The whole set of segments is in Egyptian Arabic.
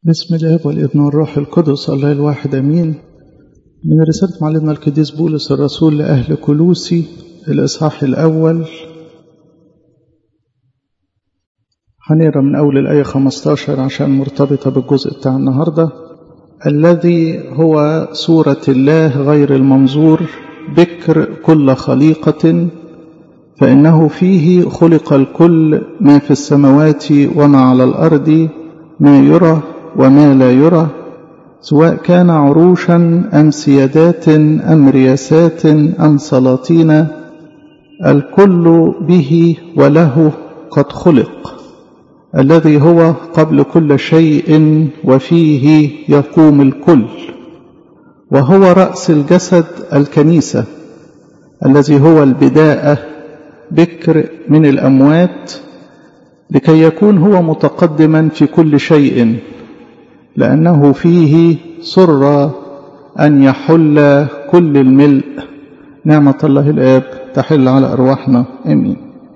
بسم الاب والابن والروح القدس الله الواحد امين من رساله معلمنا القديس بولس الرسول لاهل كلوسي الاصحاح الاول هنقرا من اول الايه 15 عشان مرتبطه بالجزء بتاع النهارده الذي هو صوره الله غير المنظور بكر كل خليقه فانه فيه خلق الكل ما في السماوات وما على الارض ما يرى وما لا يرى سواء كان عروشا أم سيادات أم رياسات أم سلاطين الكل به وله قد خلق الذي هو قبل كل شيء وفيه يقوم الكل وهو رأس الجسد الكنيسة الذي هو البداءة بكر من الأموات لكي يكون هو متقدما في كل شيء لأنه فيه سر أن يحل كل الملء نعمة الله الآب تحل على أرواحنا آمين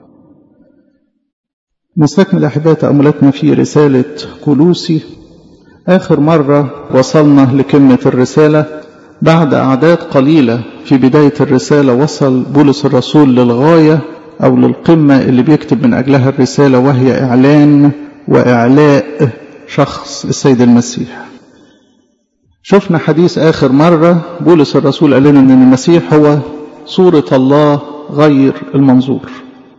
نستكمل أحباء تأملاتنا في رسالة كلوسي آخر مرة وصلنا لكلمة الرسالة بعد أعداد قليلة في بداية الرسالة وصل بولس الرسول للغاية أو للقمة اللي بيكتب من أجلها الرسالة وهي إعلان وإعلاء شخص السيد المسيح شفنا حديث آخر مرة بولس الرسول قال لنا أن المسيح هو صورة الله غير المنظور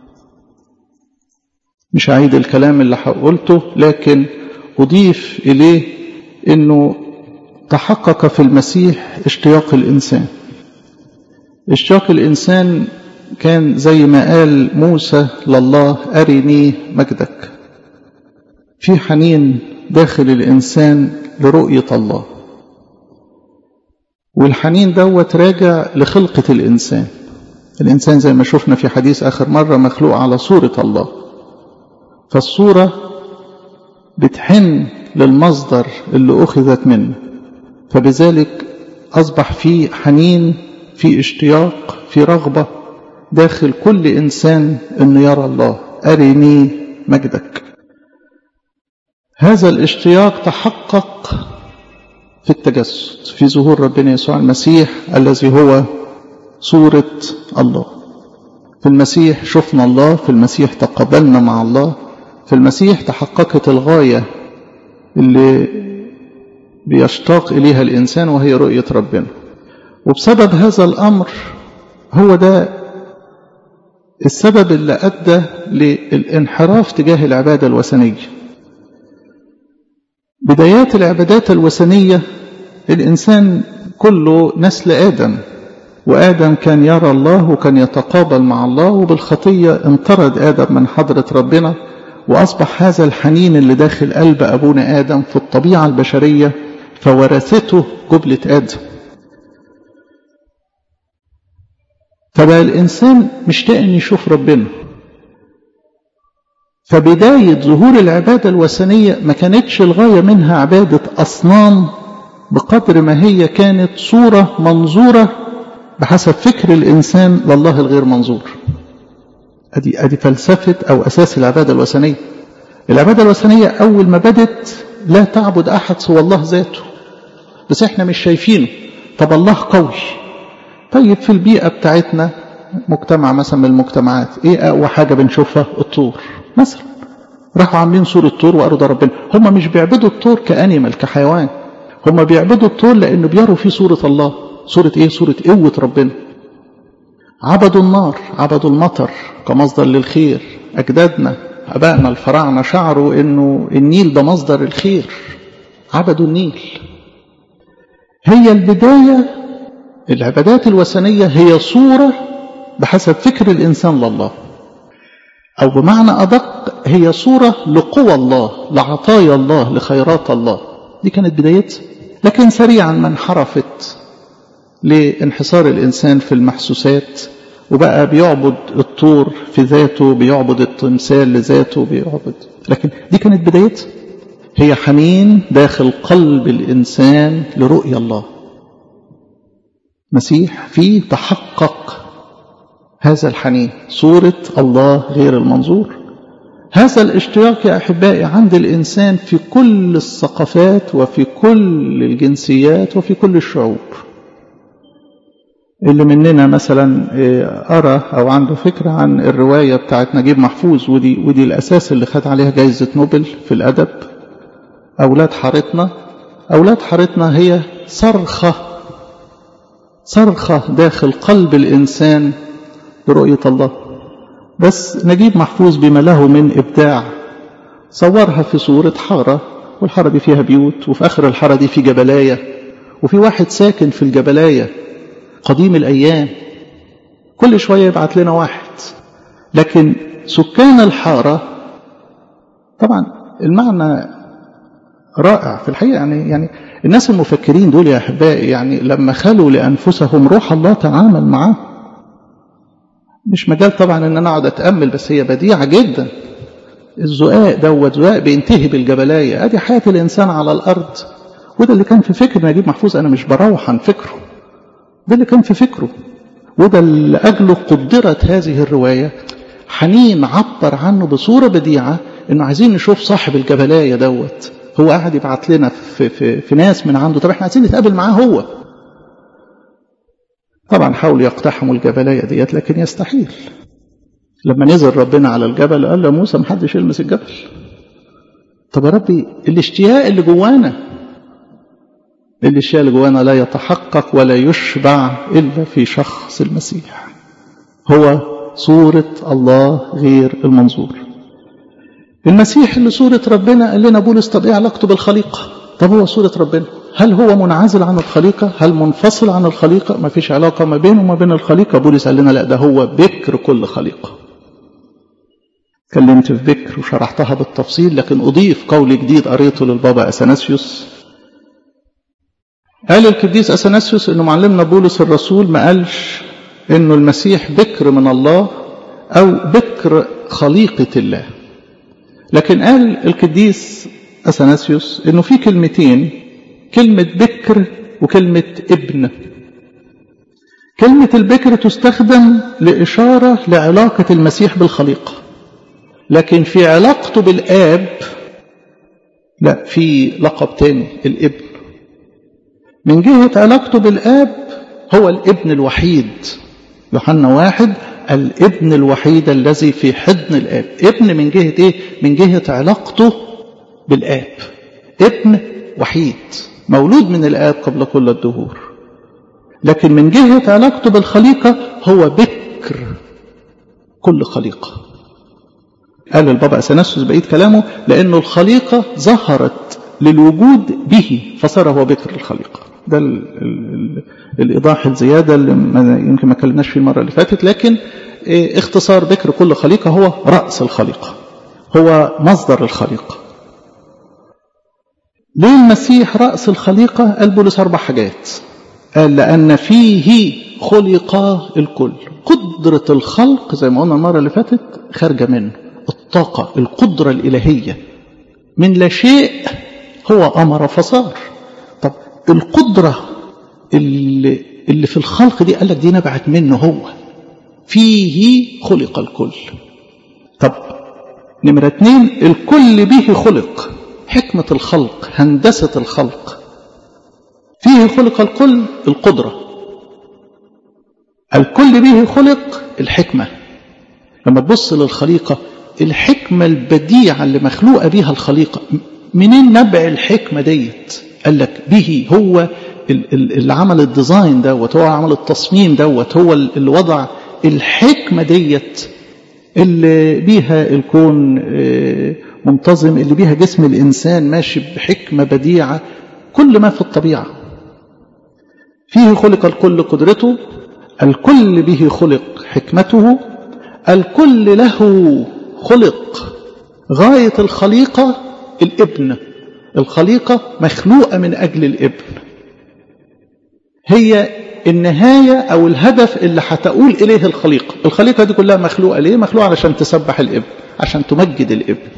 مش هعيد الكلام اللي قلته لكن أضيف إليه أنه تحقق في المسيح اشتياق الإنسان اشتياق الإنسان كان زي ما قال موسى لله أرني مجدك في حنين داخل الإنسان لرؤية الله والحنين دوت راجع لخلقة الإنسان الإنسان زي ما شفنا في حديث آخر مرة مخلوق على صورة الله فالصورة بتحن للمصدر اللي أخذت منه فبذلك أصبح في حنين في اشتياق في رغبة داخل كل إنسان أنه يرى الله أرني مجدك هذا الاشتياق تحقق في التجسد في ظهور ربنا يسوع المسيح الذي هو صورة الله في المسيح شفنا الله في المسيح تقابلنا مع الله في المسيح تحققت الغاية اللي بيشتاق إليها الإنسان وهي رؤية ربنا وبسبب هذا الأمر هو ده السبب اللي أدى للانحراف تجاه العبادة الوثنية بدايات العبادات الوثنية الإنسان كله نسل آدم وآدم كان يرى الله وكان يتقابل مع الله وبالخطية انطرد آدم من حضرة ربنا وأصبح هذا الحنين اللي داخل قلب أبونا آدم في الطبيعة البشرية فورثته جبلة آدم فبقى الإنسان مشتاق أن يشوف ربنا فبداية ظهور العبادة الوثنية ما كانتش الغاية منها عبادة أصنام بقدر ما هي كانت صورة منظورة بحسب فكر الإنسان لله الغير منظور أدي, أدي فلسفة أو أساس العبادة الوثنية العبادة الوثنية أول ما بدت لا تعبد أحد سوى الله ذاته بس احنا مش شايفينه طب الله قوي طيب في البيئة بتاعتنا مجتمع مثلا من المجتمعات ايه اقوى حاجة بنشوفها الطور مثلا راحوا عاملين صورة طور وقالوا ده ربنا هم مش بيعبدوا الطور كأنيمال كحيوان هم بيعبدوا الطور لأنه بيروا فيه صورة الله صورة ايه صورة قوة ربنا عبدوا النار عبدوا المطر كمصدر للخير أجدادنا أبائنا الفراعنة شعروا إنه النيل ده مصدر الخير عبدوا النيل هي البداية العبادات الوثنية هي صورة بحسب فكر الإنسان لله أو بمعنى أدق هي صورة لقوى الله لعطايا الله لخيرات الله دي كانت بدايتها لكن سريعا ما انحرفت لانحصار الإنسان في المحسوسات وبقى بيعبد الطور في ذاته بيعبد التمثال لذاته بيعبد لكن دي كانت بدايتها هي حنين داخل قلب الإنسان لرؤية الله مسيح فيه تحقق هذا الحنين صورة الله غير المنظور هذا الاشتياق يا أحبائي عند الإنسان في كل الثقافات وفي كل الجنسيات وفي كل الشعوب اللي مننا مثلا أرى أو عنده فكرة عن الرواية بتاعت نجيب محفوظ ودي, ودي الأساس اللي خد عليها جايزة نوبل في الأدب أولاد حارتنا أولاد حارتنا هي صرخة صرخة داخل قلب الإنسان برؤية الله بس نجيب محفوظ بما له من إبداع صورها في صورة حارة والحارة دي فيها بيوت وفي آخر الحارة دي في جبلاية وفي واحد ساكن في الجبلاية قديم الأيام كل شوية يبعت لنا واحد لكن سكان الحارة طبعا المعنى رائع في الحقيقة يعني يعني الناس المفكرين دول يا أحبائي يعني لما خلوا لأنفسهم روح الله تعامل معاه مش مجال طبعا ان انا اقعد اتامل بس هي بديعه جدا الزقاق دوت زقاق بينتهي بالجبلايه ادي حياه الانسان على الارض وده اللي كان في فكر نجيب محفوظ انا مش بروح عن فكره ده اللي كان في فكره وده اللي اجله قدرت هذه الروايه حنين عبر عنه بصوره بديعه انه عايزين نشوف صاحب الجبلايه دوت هو قاعد يبعت لنا في, في, في ناس من عنده طب احنا عايزين نتقابل معاه هو طبعا حاولوا يقتحموا الجبلايه ديت لكن يستحيل لما نزل ربنا على الجبل قال له موسى محدش يلمس الجبل طب يا ربي الاشتياق اللي جوانا الاشتياق اللي جوانا لا يتحقق ولا يشبع الا في شخص المسيح هو صوره الله غير المنظور المسيح اللي صوره ربنا قال لنا بولس طب ايه علاقته بالخليقه طب هو صوره ربنا هل هو منعزل عن الخليقة هل منفصل عن الخليقة ما فيش علاقة ما بينه وما بين الخليقة بولس قال لنا لا ده هو بكر كل خليقة اتكلمت في بكر وشرحتها بالتفصيل لكن أضيف قول جديد قريته للبابا أثناسيوس قال القديس أثناسيوس إنه معلمنا بولس الرسول ما قالش إنه المسيح بكر من الله أو بكر خليقة الله لكن قال القديس أثناسيوس إنه في كلمتين كلمة بكر وكلمة ابن كلمة البكر تستخدم لإشارة لعلاقة المسيح بالخليقة لكن في علاقته بالآب لا في لقب تاني الابن من جهة علاقته بالآب هو الابن الوحيد يوحنا واحد الابن الوحيد الذي في حضن الآب ابن من جهة ايه من جهة علاقته بالآب ابن وحيد مولود من الآب قبل كل الدهور لكن من جهة علاقته بالخليقة هو بكر كل خليقة قال البابا أثناسيوس بقية كلامه لأنه الخليقة ظهرت للوجود به فصار هو بكر الخليقة ده ال ال ال الإيضاح الزيادة اللي يمكن ما كلمناش فيه المرة اللي فاتت لكن اختصار بكر كل خليقة هو رأس الخليقة هو مصدر الخليقة ليه المسيح رأس الخليقة قال بولس أربع حاجات قال لأن فيه خلق الكل قدرة الخلق زي ما قلنا المرة اللي فاتت خارجة منه الطاقة القدرة الإلهية من لا شيء هو أمر فصار طب القدرة اللي, اللي في الخلق دي قال لك دي نبعت منه هو فيه خلق الكل طب نمرة اتنين الكل به خلق حكمة الخلق هندسة الخلق فيه خلق الكل القدرة الكل به خلق الحكمة لما تبص للخليقة الحكمة البديعة اللي مخلوقة بها الخليقة منين نبع الحكمة ديت قال لك به هو اللي عمل الديزاين دوت هو عمل التصميم دوت هو اللي وضع الحكمة ديت اللي بيها الكون منتظم اللي بيها جسم الإنسان ماشي بحكمة بديعة كل ما في الطبيعة فيه خلق الكل قدرته الكل به خلق حكمته الكل له خلق غاية الخليقة الابن الخليقة مخلوقة من أجل الابن هي النهاية أو الهدف اللي هتقول إليه الخليقة الخليقة دي كلها مخلوقة ليه؟ مخلوقة علشان تسبح الابن عشان تمجد الابن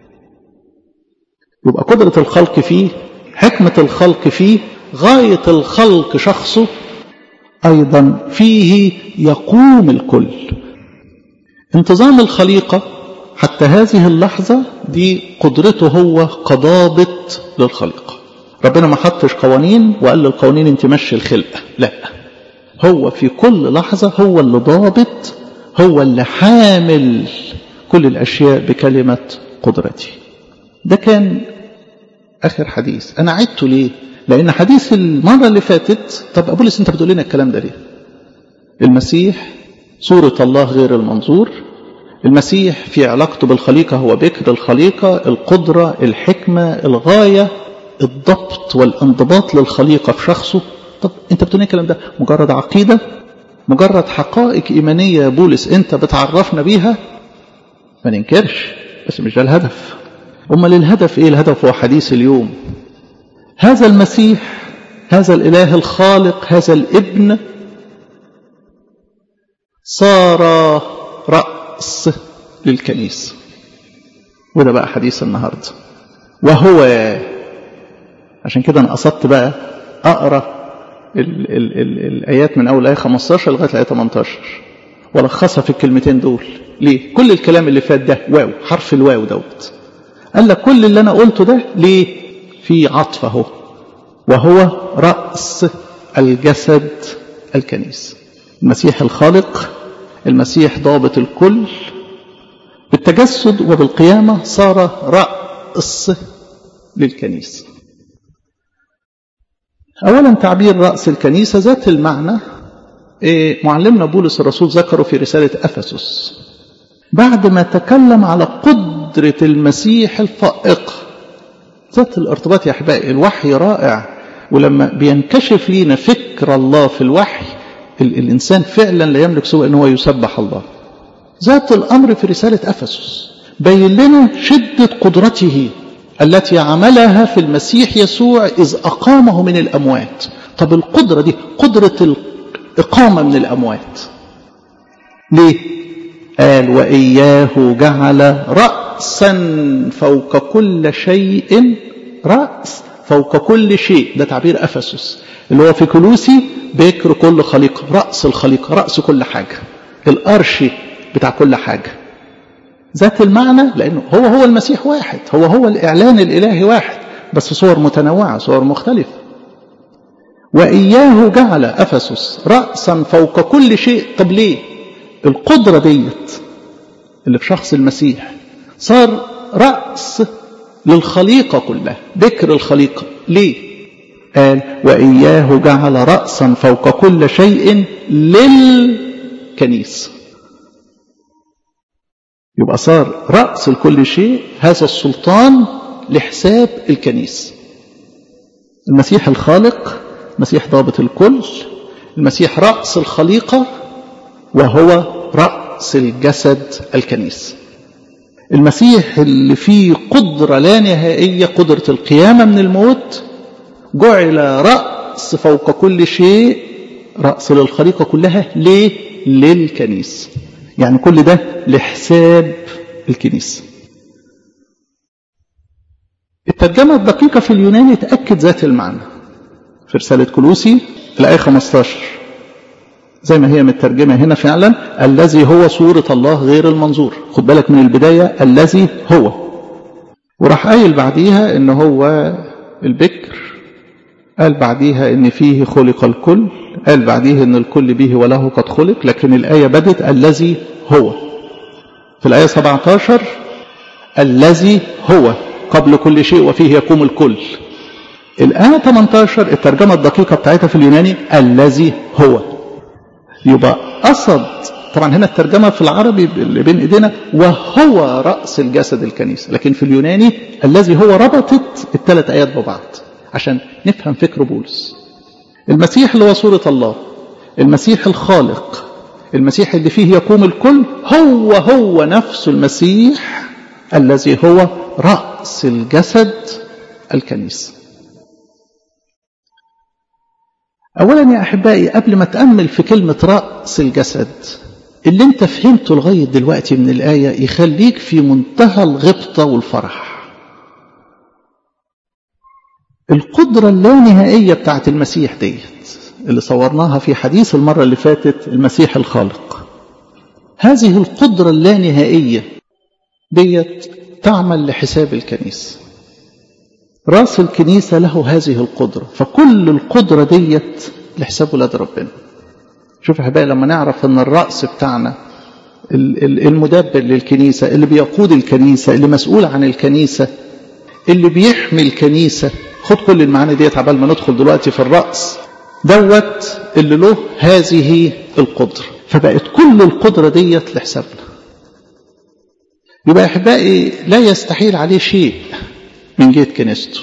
يبقى قدرة الخلق فيه حكمة الخلق فيه غاية الخلق شخصه أيضا فيه يقوم الكل انتظام الخليقة حتى هذه اللحظة دي قدرته هو كضابط للخليقة ربنا ما حطش قوانين وقال للقوانين انت مشي الخلقة لا هو في كل لحظة هو اللي ضابط هو اللي حامل كل الأشياء بكلمة قدرتي ده كان آخر حديث أنا عدته ليه لأن حديث المرة اللي فاتت طب أبولس أنت بتقول لنا الكلام ده ليه المسيح صورة الله غير المنظور المسيح في علاقته بالخليقة هو بكر الخليقة القدرة الحكمة الغاية الضبط والانضباط للخليقة في شخصه طب انت بتقول الكلام ده مجرد عقيدة مجرد حقائق إيمانية يا بولس انت بتعرفنا بيها ما ننكرش بس مش ده الهدف أمال الهدف ايه الهدف هو حديث اليوم هذا المسيح هذا الإله الخالق هذا الابن صار رأس للكنيسة وده بقى حديث النهاردة وهو عشان كده أنا قصدت بقى أقرأ ال ال ال الآيات من أول آية 15 لغاية الآية 18 ولخصها في الكلمتين دول ليه؟ كل الكلام اللي فات ده واو حرف الواو دوت قال لك كل اللي أنا قلته ده ليه؟ في عطف اهو وهو رأس الجسد الكنيسة المسيح الخالق المسيح ضابط الكل بالتجسد وبالقيامة صار رأس للكنيسة أولا تعبير رأس الكنيسة ذات المعنى معلمنا بولس الرسول ذكره في رسالة أفسس بعد ما تكلم على قدرة المسيح الفائقة ذات الارتباط يا أحبائي الوحي رائع ولما بينكشف لينا فكر الله في الوحي الإنسان فعلا لا يملك سوى أنه يسبح الله ذات الأمر في رسالة أفسس بين لنا شدة قدرته التي عملها في المسيح يسوع إذ أقامه من الأموات طب القدرة دي قدرة الإقامة من الأموات ليه؟ قال وإياه جعل رأسا فوق كل شيء رأس فوق كل شيء ده تعبير أفسس اللي هو في كلوسي بكر كل خليقة رأس الخليقة رأس كل حاجة الأرشي بتاع كل حاجة ذات المعنى لأنه هو هو المسيح واحد هو هو الإعلان الإلهي واحد بس صور متنوعة صور مختلفة وإياه جعل أفسس رأسا فوق كل شيء طب ليه القدرة ديت اللي في شخص المسيح صار رأس للخليقة كلها بكر الخليقة ليه قال وإياه جعل رأسا فوق كل شيء للكنيسة يبقى صار رأس لكل شيء هذا السلطان لحساب الكنيسة المسيح الخالق المسيح ضابط الكل المسيح رأس الخليقة وهو رأس الجسد الكنيسة المسيح اللي فيه قدرة لا نهائية قدرة القيامة من الموت جعل رأس فوق كل شيء رأس للخليقة كلها ليه؟ للكنيسة يعني كل ده لحساب الكنيسة الترجمة الدقيقة في اليوناني تأكد ذات المعنى في رسالة كلوسي الآية 15 زي ما هي مترجمة هنا فعلا الذي هو صورة الله غير المنظور خد بالك من البداية الذي هو وراح قايل بعديها ان هو البكر قال بعديها ان فيه خلق الكل قال بعديه ان الكل به وله قد خلق لكن الآية بدت الذي هو في الآية 17 الذي هو قبل كل شيء وفيه يقوم الكل الآية 18 الترجمة الدقيقة بتاعتها في اليوناني الذي هو يبقى قصد طبعا هنا الترجمة في العربي اللي بين ايدينا وهو رأس الجسد الكنيسة لكن في اليوناني الذي هو ربطت الثلاث آيات ببعض عشان نفهم فكر بولس المسيح اللي هو صورة الله المسيح الخالق المسيح اللي فيه يقوم الكل هو هو نفس المسيح الذي هو رأس الجسد الكنيسة أولا يا أحبائي قبل ما تأمل في كلمة رأس الجسد اللي انت فهمته لغاية دلوقتي من الآية يخليك في منتهى الغبطة والفرح القدرة اللانهائية بتاعت المسيح ديت اللي صورناها في حديث المرة اللي فاتت المسيح الخالق هذه القدرة اللانهائية ديت تعمل لحساب الكنيسة راس الكنيسة له هذه القدرة فكل القدرة ديت لحساب ولاد ربنا شوف يا حبايبي لما نعرف ان الرأس بتاعنا المدبر للكنيسة اللي بيقود الكنيسة اللي مسؤول عن الكنيسة اللي بيحمي الكنيسة خد كل المعاني ديت عبال ما ندخل دلوقتي في الرأس دوت اللي له هذه القدرة فبقت كل القدرة ديت لحسابنا يبقى يا احبائي لا يستحيل عليه شيء من جهة كنيسته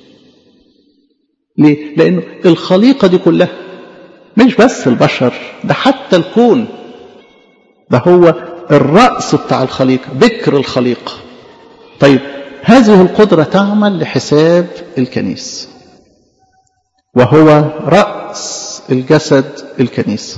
ليه؟ لأنه الخليقة دي كلها مش بس البشر ده حتى الكون ده هو الرأس بتاع الخليقة بكر الخليقة طيب هذه القدرة تعمل لحساب الكنيسة وهو رأس الجسد الكنيسة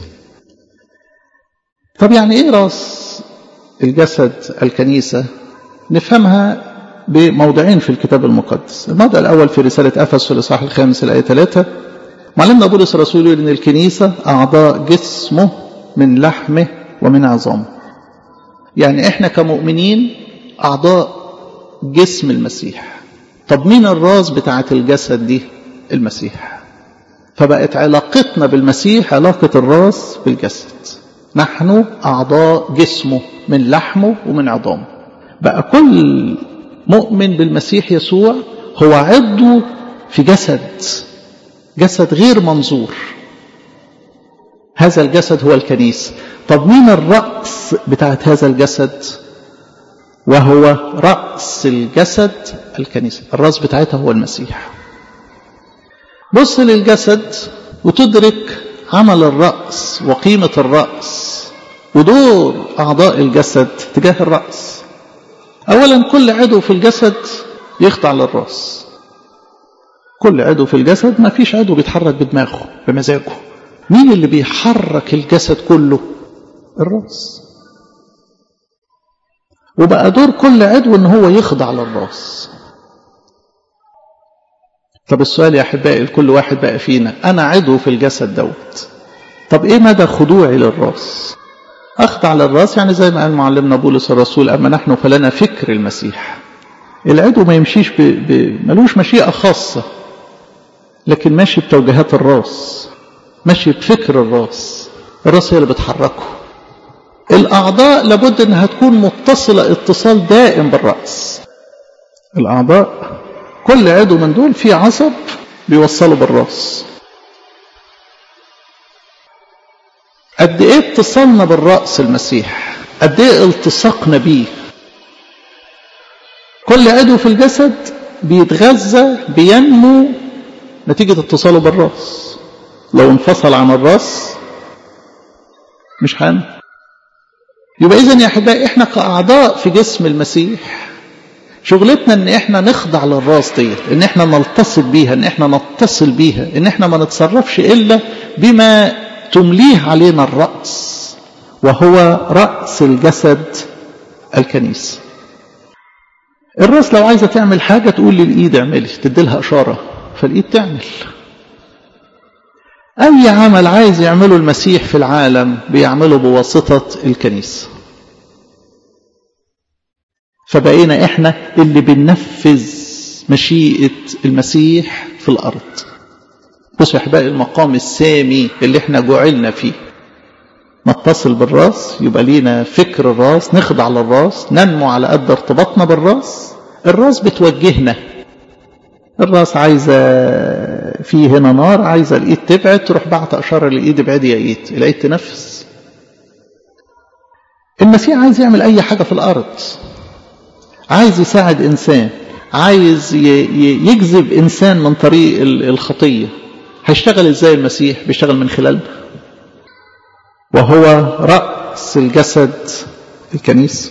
طب يعني ايه رأس الجسد الكنيسة نفهمها بموضعين في الكتاب المقدس الموضع الأول في رسالة أفس في الإصحاح الخامس الآية 3 معلمنا بولس الرسول يقول إن الكنيسة أعضاء جسمه من لحمه ومن عظامه يعني إحنا كمؤمنين أعضاء جسم المسيح طب مين الراس بتاعة الجسد دي المسيح فبقت علاقتنا بالمسيح علاقة الراس بالجسد نحن أعضاء جسمه من لحمه ومن عظامه بقى كل مؤمن بالمسيح يسوع هو عضو في جسد جسد غير منظور هذا الجسد هو الكنيسة طب مين الرأس بتاعت هذا الجسد وهو رأس الجسد الكنيسة الرأس بتاعتها هو المسيح بص للجسد وتدرك عمل الرأس وقيمة الرأس ودور أعضاء الجسد تجاه الرأس أولا كل عضو في الجسد يخضع للرأس كل عضو في الجسد ما فيش عضو بيتحرك بدماغه بمزاجه مين اللي بيحرك الجسد كله الرأس وبقى دور كل عضو ان هو يخضع للراس طب السؤال يا احبائي لكل واحد بقى فينا انا عضو في الجسد دوت طب ايه مدى خضوعي للراس اخضع للراس يعني زي ما قال معلمنا بولس الرسول اما نحن فلنا فكر المسيح العضو ما يمشيش ب... ب... ملوش مشيئه خاصه لكن ماشي بتوجيهات الراس ماشي بفكر الراس الراس هي اللي بتحركه الأعضاء لابد أنها تكون متصلة اتصال دائم بالرأس الأعضاء كل عضو من دول فيه عصب بيوصله بالرأس قد ايه اتصالنا بالرأس المسيح قد ايه التصاقنا بيه كل عضو في الجسد بيتغذى بينمو نتيجة اتصاله بالرأس لو انفصل عن الرأس مش هنمو يبقى إذن يا أحبائي إحنا كأعضاء في جسم المسيح شغلتنا إن إحنا نخضع للراس ديت إن إحنا نلتصق بيها إن إحنا نتصل بيها إن إحنا ما نتصرفش إلا بما تمليه علينا الرأس وهو رأس الجسد الكنيسة الراس لو عايزة تعمل حاجة تقول للإيد اعملي تديلها إشارة فالإيد تعمل أي عمل عايز يعمله المسيح في العالم بيعمله بواسطة الكنيسة فبقينا إحنا اللي بننفذ مشيئة المسيح في الأرض بصوا يا أحبائي المقام السامي اللي إحنا جعلنا فيه نتصل بالراس يبقى لينا فكر الراس نخضع للراس ننمو على قد ارتباطنا بالراس الراس بتوجهنا الراس عايزة في هنا نار عايزة الإيد تبعد تروح بعت أشارة للإيد ابعدي يا إيد الإيد تنفس المسيح عايز يعمل أي حاجة في الأرض عايز يساعد إنسان عايز يجذب إنسان من طريق الخطية هيشتغل إزاي المسيح بيشتغل من خلالنا وهو رأس الجسد الكنيسة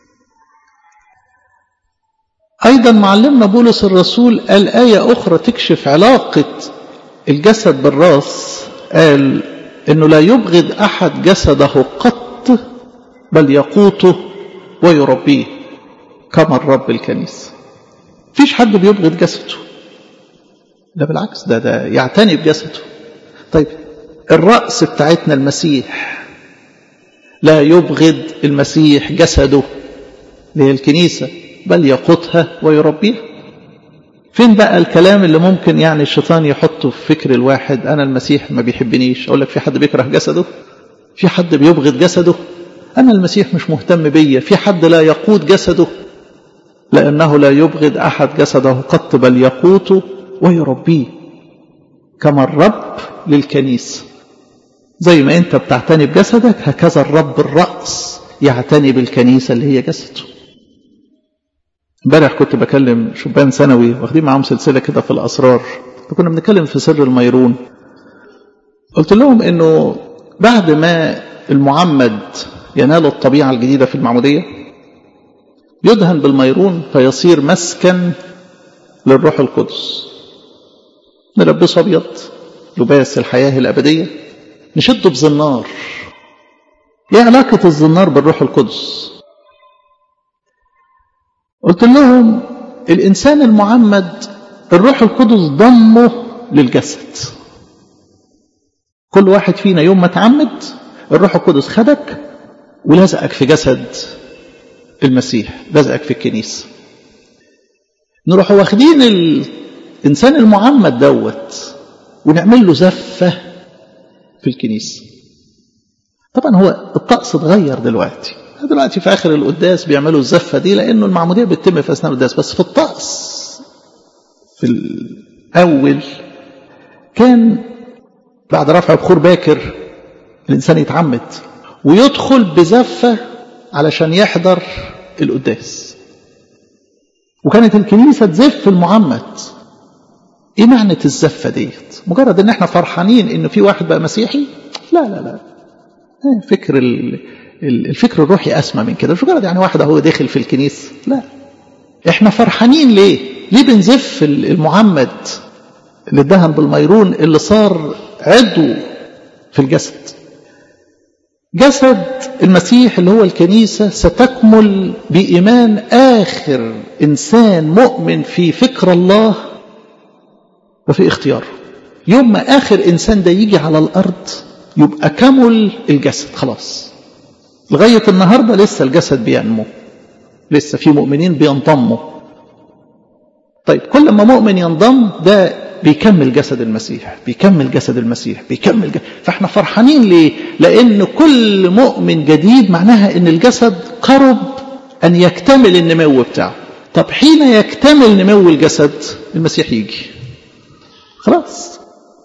أيضا معلمنا بولس الرسول قال آية أخرى تكشف علاقة الجسد بالراس قال إنه لا يبغض أحد جسده قط بل يقوته ويربيه كما الرب الكنيسة فيش حد بيبغض جسده ده بالعكس ده ده يعتني بجسده طيب الرأس بتاعتنا المسيح لا يبغض المسيح جسده اللي هي الكنيسة بل يقودها ويربيها فين بقى الكلام اللي ممكن يعني الشيطان يحطه في فكر الواحد أنا المسيح ما بيحبنيش أقول لك في حد بيكره جسده في حد بيبغض جسده أنا المسيح مش مهتم بيا في حد لا يقود جسده لأنه لا يبغض أحد جسده قط بل يقوته ويربيه كما الرب للكنيسة زي ما أنت بتعتني بجسدك هكذا الرب الرأس يعتني بالكنيسة اللي هي جسده امبارح كنت بكلم شبان ثانوي واخدين معاهم سلسلة كده في الأسرار فكنا بنتكلم في سر الميرون قلت لهم انه بعد ما المعمد ينال الطبيعة الجديدة في المعمودية يدهن بالميرون فيصير مسكن للروح القدس نلبسه أبيض لباس الحياة الأبدية نشده بزنار ايه علاقة الزنار بالروح القدس قلت لهم الإنسان المعمد الروح القدس ضمه للجسد كل واحد فينا يوم ما تعمد الروح القدس خدك ولزقك في جسد المسيح لزقك في الكنيسة نروح واخدين الإنسان المعمد دوت ونعمل له زفة في الكنيسة طبعا هو الطقس اتغير دلوقتي دلوقتي في آخر القداس بيعملوا الزفة دي لأنه المعمودية بتتم في أثناء القداس بس في الطقس في الأول كان بعد رفع بخور باكر الإنسان يتعمد ويدخل بزفة علشان يحضر القداس وكانت الكنيسة تزف المعمد ايه معنى الزفة ديت مجرد ان احنا فرحانين ان في واحد بقى مسيحي لا لا لا فكر الفكر الروحي اسمى من كده مش مجرد يعني واحد هو داخل في الكنيسة لا احنا فرحانين ليه ليه بنزف المعمد اللي اتدهن بالميرون اللي صار عضو في الجسد جسد المسيح اللي هو الكنيسة ستكمل بإيمان آخر إنسان مؤمن في فكر الله وفي اختياره يوم ما آخر إنسان ده يجي على الأرض يبقى كمل الجسد خلاص لغاية النهاردة لسه الجسد بينمو لسه في مؤمنين بينضموا طيب كل ما مؤمن ينضم ده بيكمل جسد المسيح بيكمل جسد المسيح بيكمل جسد. فاحنا فرحانين ليه لان كل مؤمن جديد معناها ان الجسد قرب ان يكتمل النمو بتاعه طب حين يكتمل نمو الجسد المسيح يجي خلاص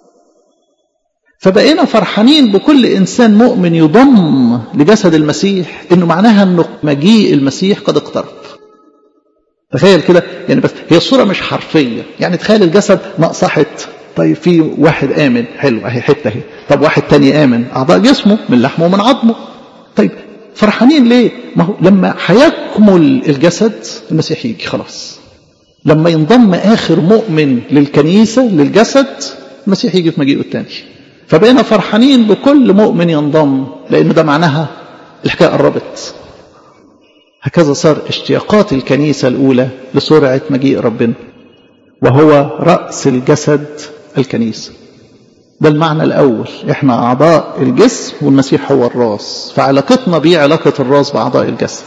فبقينا فرحانين بكل انسان مؤمن يضم لجسد المسيح انه معناها انه مجيء المسيح قد اقترب تخيل كده يعني بس هي الصورة مش حرفية يعني تخيل الجسد ناقصة حتة طيب في واحد آمن حلو أهي حتة أهي طب واحد تاني آمن أعضاء جسمه من لحمه ومن عظمه طيب فرحانين ليه؟ ما هو لما هيكمل الجسد المسيح يجي خلاص لما ينضم آخر مؤمن للكنيسة للجسد المسيح يجي في مجيئه الثاني فبقينا فرحانين بكل مؤمن ينضم لأن ده معناها الحكاية قربت هكذا صار اشتياقات الكنيسة الأولى لسرعة مجيء ربنا وهو رأس الجسد الكنيسة ده المعنى الأول احنا أعضاء الجسم والمسيح هو الراس فعلاقتنا بيه علاقة الراس بأعضاء الجسد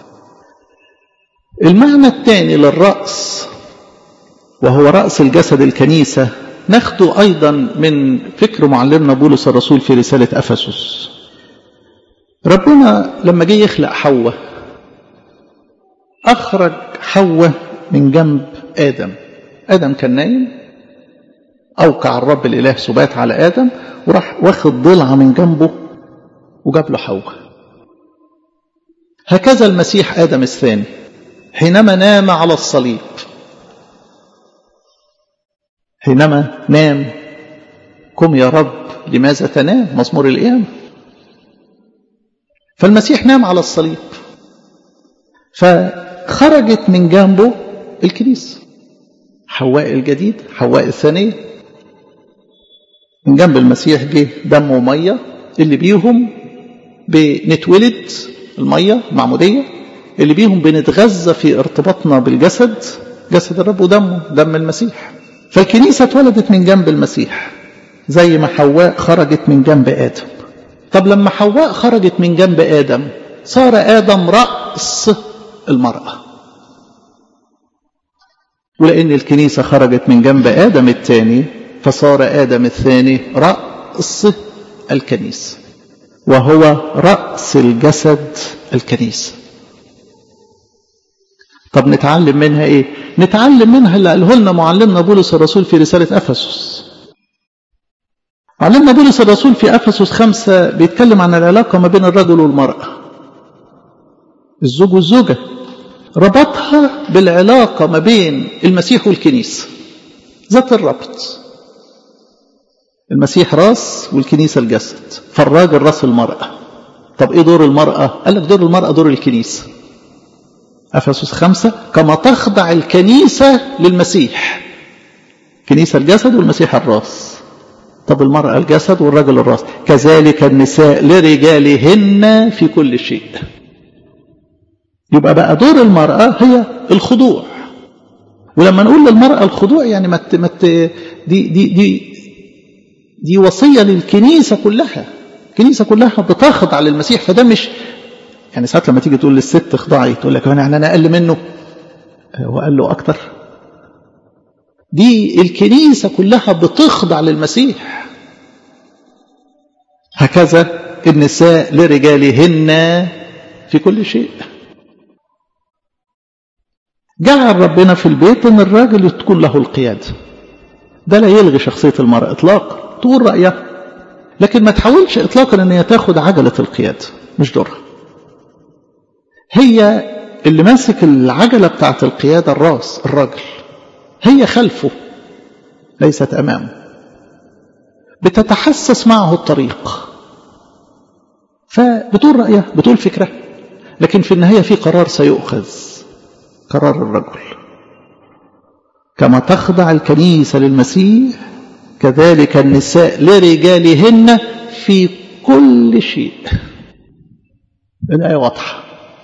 المعنى الثاني للرأس وهو رأس الجسد الكنيسة ناخده أيضا من فكر معلمنا بولس الرسول في رسالة أفسس ربنا لما جه يخلق حواء أخرج حواء من جنب آدم آدم كان نايم أوقع الرب الإله سبات على آدم وراح واخد ضلعة من جنبه وجاب له حواء هكذا المسيح آدم الثاني حينما نام على الصليب حينما نام قم يا رب لماذا تنام مزمور القيامة فالمسيح نام على الصليب فخرجت من جنبه الكنيسة حواء الجديد حواء الثانية من جنب المسيح جه دم ومية اللي بيهم بنتولد المية معمودية اللي بيهم بنتغذى في ارتباطنا بالجسد جسد الرب ودمه دم المسيح فالكنيسة اتولدت من جنب المسيح زي ما حواء خرجت من جنب آدم طب لما حواء خرجت من جنب آدم صار آدم رأس المرأة ولأن الكنيسة خرجت من جنب آدم الثاني فصار آدم الثاني رأس الكنيسة وهو رأس الجسد الكنيسة طب نتعلم منها ايه نتعلم منها اللي قاله لنا معلمنا بولس الرسول في رسالة أفسس معلمنا بولس الرسول في أفسس خمسة بيتكلم عن العلاقة ما بين الرجل والمرأة الزوج والزوجة ربطها بالعلاقة ما بين المسيح والكنيسة ذات الربط المسيح راس والكنيسة الجسد فالراجل راس المرأة طب ايه دور المرأة قال لك دور المرأة دور الكنيسة أفسس خمسة كما تخضع الكنيسة للمسيح كنيسة الجسد والمسيح الراس طب المرأة الجسد والرجل الراس كذلك النساء لرجالهن في كل شيء يبقى بقى دور المرأة هي الخضوع ولما نقول للمرأة الخضوع يعني مت مت دي دي دي دي وصية للكنيسة كلها الكنيسة كلها بتخضع للمسيح فده مش يعني ساعات لما تيجي تقول للست اخضعي تقول لك يعني انا اقل منه هو قال له اكتر دي الكنيسة كلها بتخضع للمسيح هكذا النساء لرجالهن في كل شيء جعل ربنا في البيت ان الراجل تكون له القيادة ده لا يلغي شخصية المرأة اطلاقا تقول رأيها لكن ما تحاولش اطلاقا ان هي تاخد عجلة القيادة مش دورها هي اللي ماسك العجلة بتاعت القيادة الراس الراجل هي خلفه ليست أمامه بتتحسس معه الطريق فبتقول رأيها بتقول فكرة لكن في النهاية في قرار سيؤخذ قرار الرجل كما تخضع الكنيسة للمسيح كذلك النساء لرجالهن في كل شيء الآية واضحة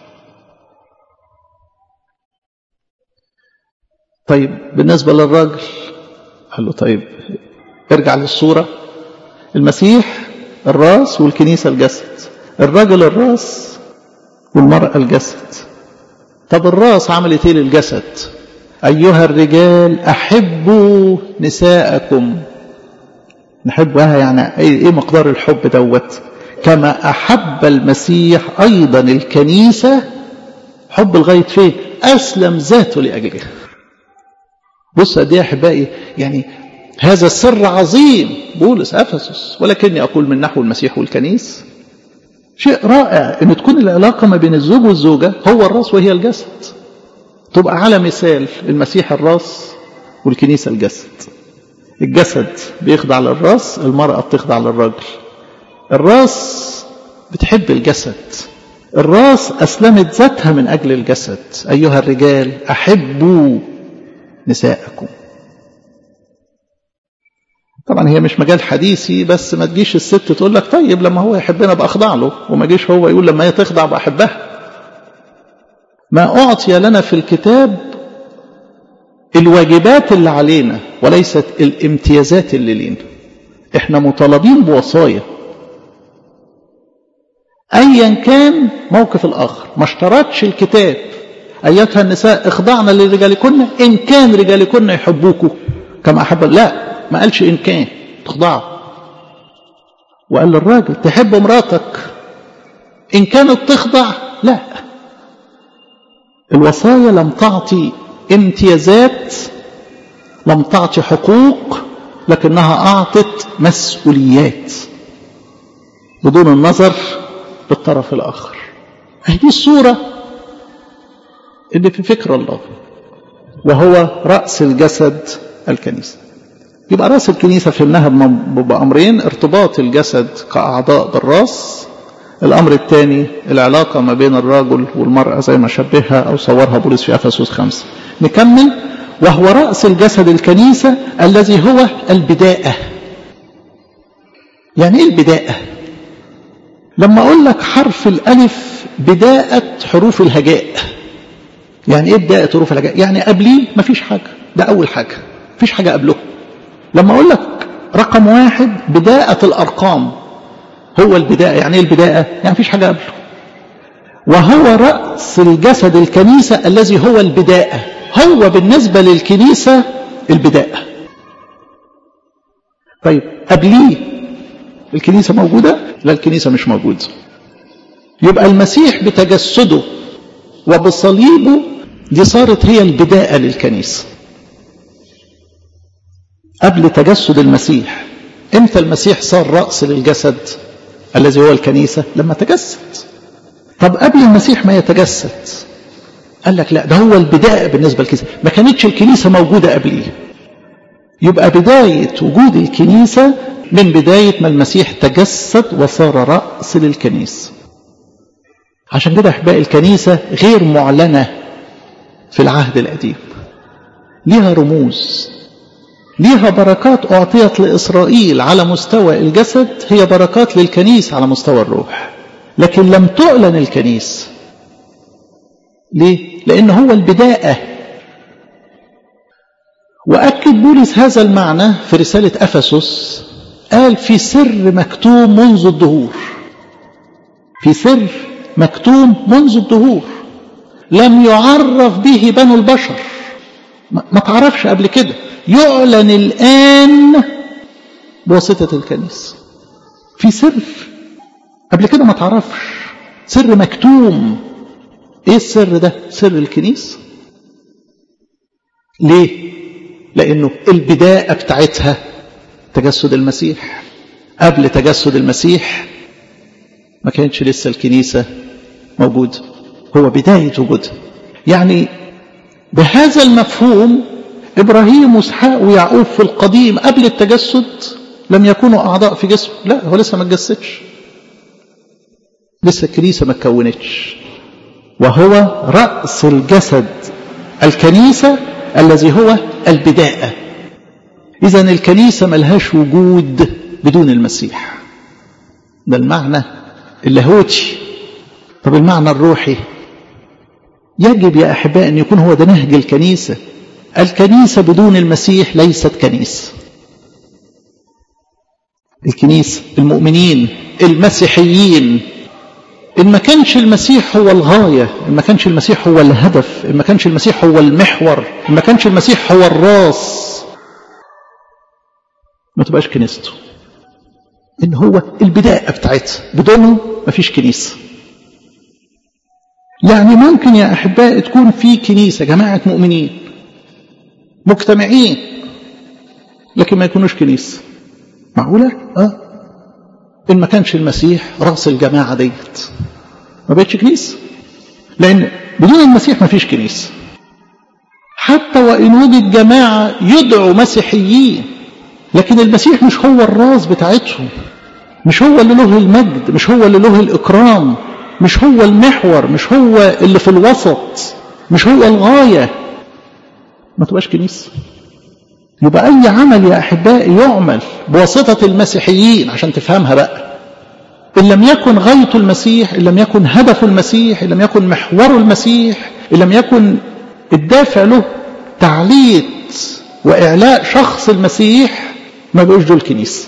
طيب بالنسبة للراجل قال له طيب ارجع للصورة المسيح الراس والكنيسة الجسد الرجل الراس والمرأة الجسد طب الراس عملت ايه للجسد أيها الرجال أحبوا نساءكم نحبها يعني ايه مقدار الحب دوت كما أحب المسيح أيضا الكنيسة حب لغاية فين أسلم ذاته لأجلها بص قد ايه يا احبائي يعني هذا السر عظيم بولس افسس ولكني اقول من نحو المسيح والكنيس شيء رائع ان تكون العلاقه ما بين الزوج والزوجه هو الراس وهي الجسد تبقى على مثال المسيح الراس والكنيسه الجسد الجسد بيخضع للراس المراه بتخضع للرجل الراس بتحب الجسد الراس اسلمت ذاتها من اجل الجسد ايها الرجال احبوا نساءكم طبعا هي مش مجال حديثي بس ما تجيش الست تقول لك طيب لما هو يحبنا بأخضع له وما جيش هو يقول لما هي تخضع بأحبها ما أعطي لنا في الكتاب الواجبات اللي علينا وليست الامتيازات اللي لينا احنا مطالبين بوصايا ايا كان موقف الاخر ما اشترطش الكتاب ايتها النساء اخضعنا لرجالكن ان كان رجالكن يحبوكوا كما احب لا ما قالش ان كان تخضعوا وقال للراجل تحب مراتك ان كانت تخضع لا الوصايا لم تعطي امتيازات لم تعطي حقوق لكنها اعطت مسؤوليات بدون النظر للطرف الاخر هذه الصوره اللي في فكر الله وهو راس الجسد الكنيسه يبقى راس الكنيسه فهمناها بامرين ارتباط الجسد كاعضاء بالراس الامر الثاني العلاقه ما بين الرجل والمراه زي ما شبهها او صورها بولس في افسس خمسه نكمل وهو راس الجسد الكنيسه الذي هو البداءه يعني ايه البداءه لما اقول لك حرف الالف بداءه حروف الهجاء يعني ايه بدايه حروف الهجاء يعني قبليه مفيش حاجه ده اول حاجه مفيش حاجه قبله لما اقول لك رقم واحد بداءة الارقام هو البداية يعني ايه البداية يعني مفيش حاجة قبله وهو رأس الجسد الكنيسة الذي هو البداءة هو بالنسبة للكنيسة البداءة طيب قبليه الكنيسة موجودة لا الكنيسة مش موجودة يبقى المسيح بتجسده وبصليبه دي صارت هي البداية للكنيسة قبل تجسد المسيح امتى المسيح صار رأس للجسد الذي هو الكنيسة لما تجسد طب قبل المسيح ما يتجسد قال لك لا ده هو البداية بالنسبة للكنيسة ما كانتش الكنيسة موجودة قبليه يبقى بداية وجود الكنيسة من بداية ما المسيح تجسد وصار رأس للكنيسة عشان كده أحباء الكنيسة غير معلنة في العهد القديم ليها رموز ليها بركات أعطيت لإسرائيل على مستوى الجسد هي بركات للكنيسة على مستوى الروح لكن لم تعلن الكنيسة ليه؟ لأن هو البداية وأكد بولس هذا المعنى في رسالة أفسس قال في سر مكتوم منذ الدهور في سر مكتوم منذ الدهور لم يعرف به بنو البشر ما تعرفش قبل كده يعلن الآن بواسطة الكنيسة في سر قبل كده ما تعرفش سر مكتوم ايه السر ده سر الكنيسة ليه لانه البداية بتاعتها تجسد المسيح قبل تجسد المسيح ما كانتش لسه الكنيسة موجودة هو بداية وجودها يعني بهذا المفهوم إبراهيم وإسحاق ويعقوب في القديم قبل التجسد لم يكونوا أعضاء في جسمه لا هو لسه ما اتجسدش لسه الكنيسة ما اتكونتش وهو رأس الجسد الكنيسة الذي هو البداءة إذا الكنيسة ملهاش وجود بدون المسيح ده المعنى اللاهوتي طب المعنى الروحي يجب يا أحباء أن يكون هو ده نهج الكنيسة الكنيسة بدون المسيح ليست كنيسة الكنيسة المؤمنين المسيحيين إن ما كانش المسيح هو الغاية إن ما كانش المسيح هو الهدف إن ما كانش المسيح هو المحور إن ما كانش المسيح هو الراس ما تبقاش كنيسته إن هو البداية بتاعتها بدونه ما فيش كنيسة يعني ممكن يا أحباء تكون في كنيسة جماعة مؤمنين مجتمعين لكن ما يكونوش كنيسة معقولة؟ آه إن ما كانش المسيح رأس الجماعة ديت ما بقتش كنيسة لأن بدون المسيح ما فيش كنيسة حتى وإن وجد جماعة يدعوا مسيحيين لكن المسيح مش هو الراس بتاعتهم مش هو اللي له المجد مش هو اللي له الإكرام مش هو المحور مش هو اللي في الوسط مش هو الغاية ما تبقاش كنيسة يبقى أي عمل يا أحبائي يعمل بواسطة المسيحيين عشان تفهمها بقى إن لم يكن غاية المسيح إن لم يكن هدف المسيح إن لم يكن محور المسيح إن لم يكن الدافع له تعليق وإعلاء شخص المسيح ما بقوش دول كنيسة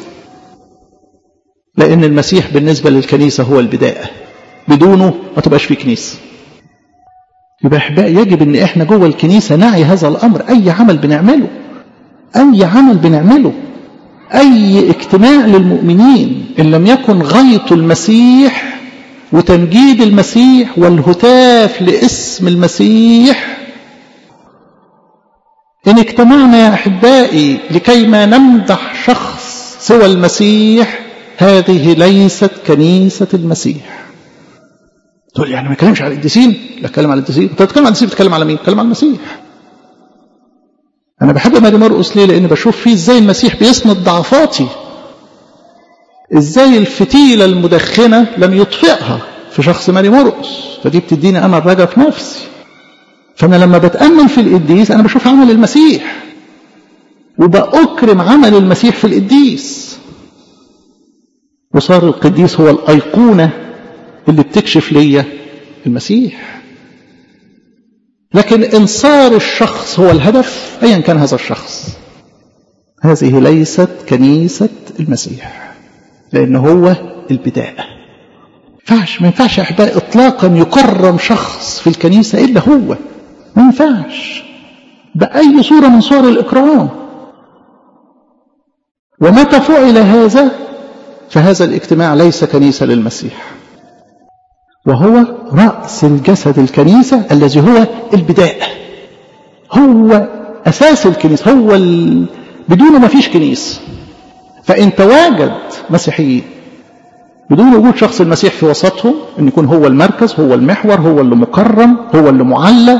لأن المسيح بالنسبة للكنيسة هو البداية بدونه ما تبقاش في كنيسة يبقى أحبائي يجب أن إحنا جوه الكنيسة نعي هذا الأمر أي عمل بنعمله أي عمل بنعمله أي اجتماع للمؤمنين إن لم يكن غاية المسيح وتمجيد المسيح والهتاف لاسم المسيح إن اجتمعنا يا أحبائي لكي ما نمدح شخص سوى المسيح هذه ليست كنيسة المسيح تقول يعني ما كلمش على القديسين لا اتكلم على القديسين انت بتتكلم على القديسين بتتكلم على مين بتتكلم على المسيح انا بحب ماري مرقس ليه لان بشوف فيه ازاي المسيح بيسند ضعفاتي ازاي الفتيلة المدخنة لم يطفئها في شخص ماري مرقس فدي بتديني انا الرجا في نفسي فانا لما بتأمن في القديس انا بشوف عمل المسيح وبأكرم عمل المسيح في القديس وصار القديس هو الأيقونة اللي بتكشف ليا المسيح لكن إن صار الشخص هو الهدف أيا كان هذا الشخص هذه ليست كنيسة المسيح لأن هو البداية ينفعش ما ينفعش يا احبائي اطلاقا يكرم شخص في الكنيسه الا هو ما ينفعش باي صوره من صور الاكرام ومتى فعل هذا فهذا الاجتماع ليس كنيسه للمسيح وهو راس الجسد الكنيسه الذي هو البدايه هو اساس الكنيسه هو ال... بدونه ما فيش كنيسه فان تواجد مسيحيين بدون وجود شخص المسيح في وسطهم ان يكون هو المركز هو المحور هو اللي مكرم هو اللي معلى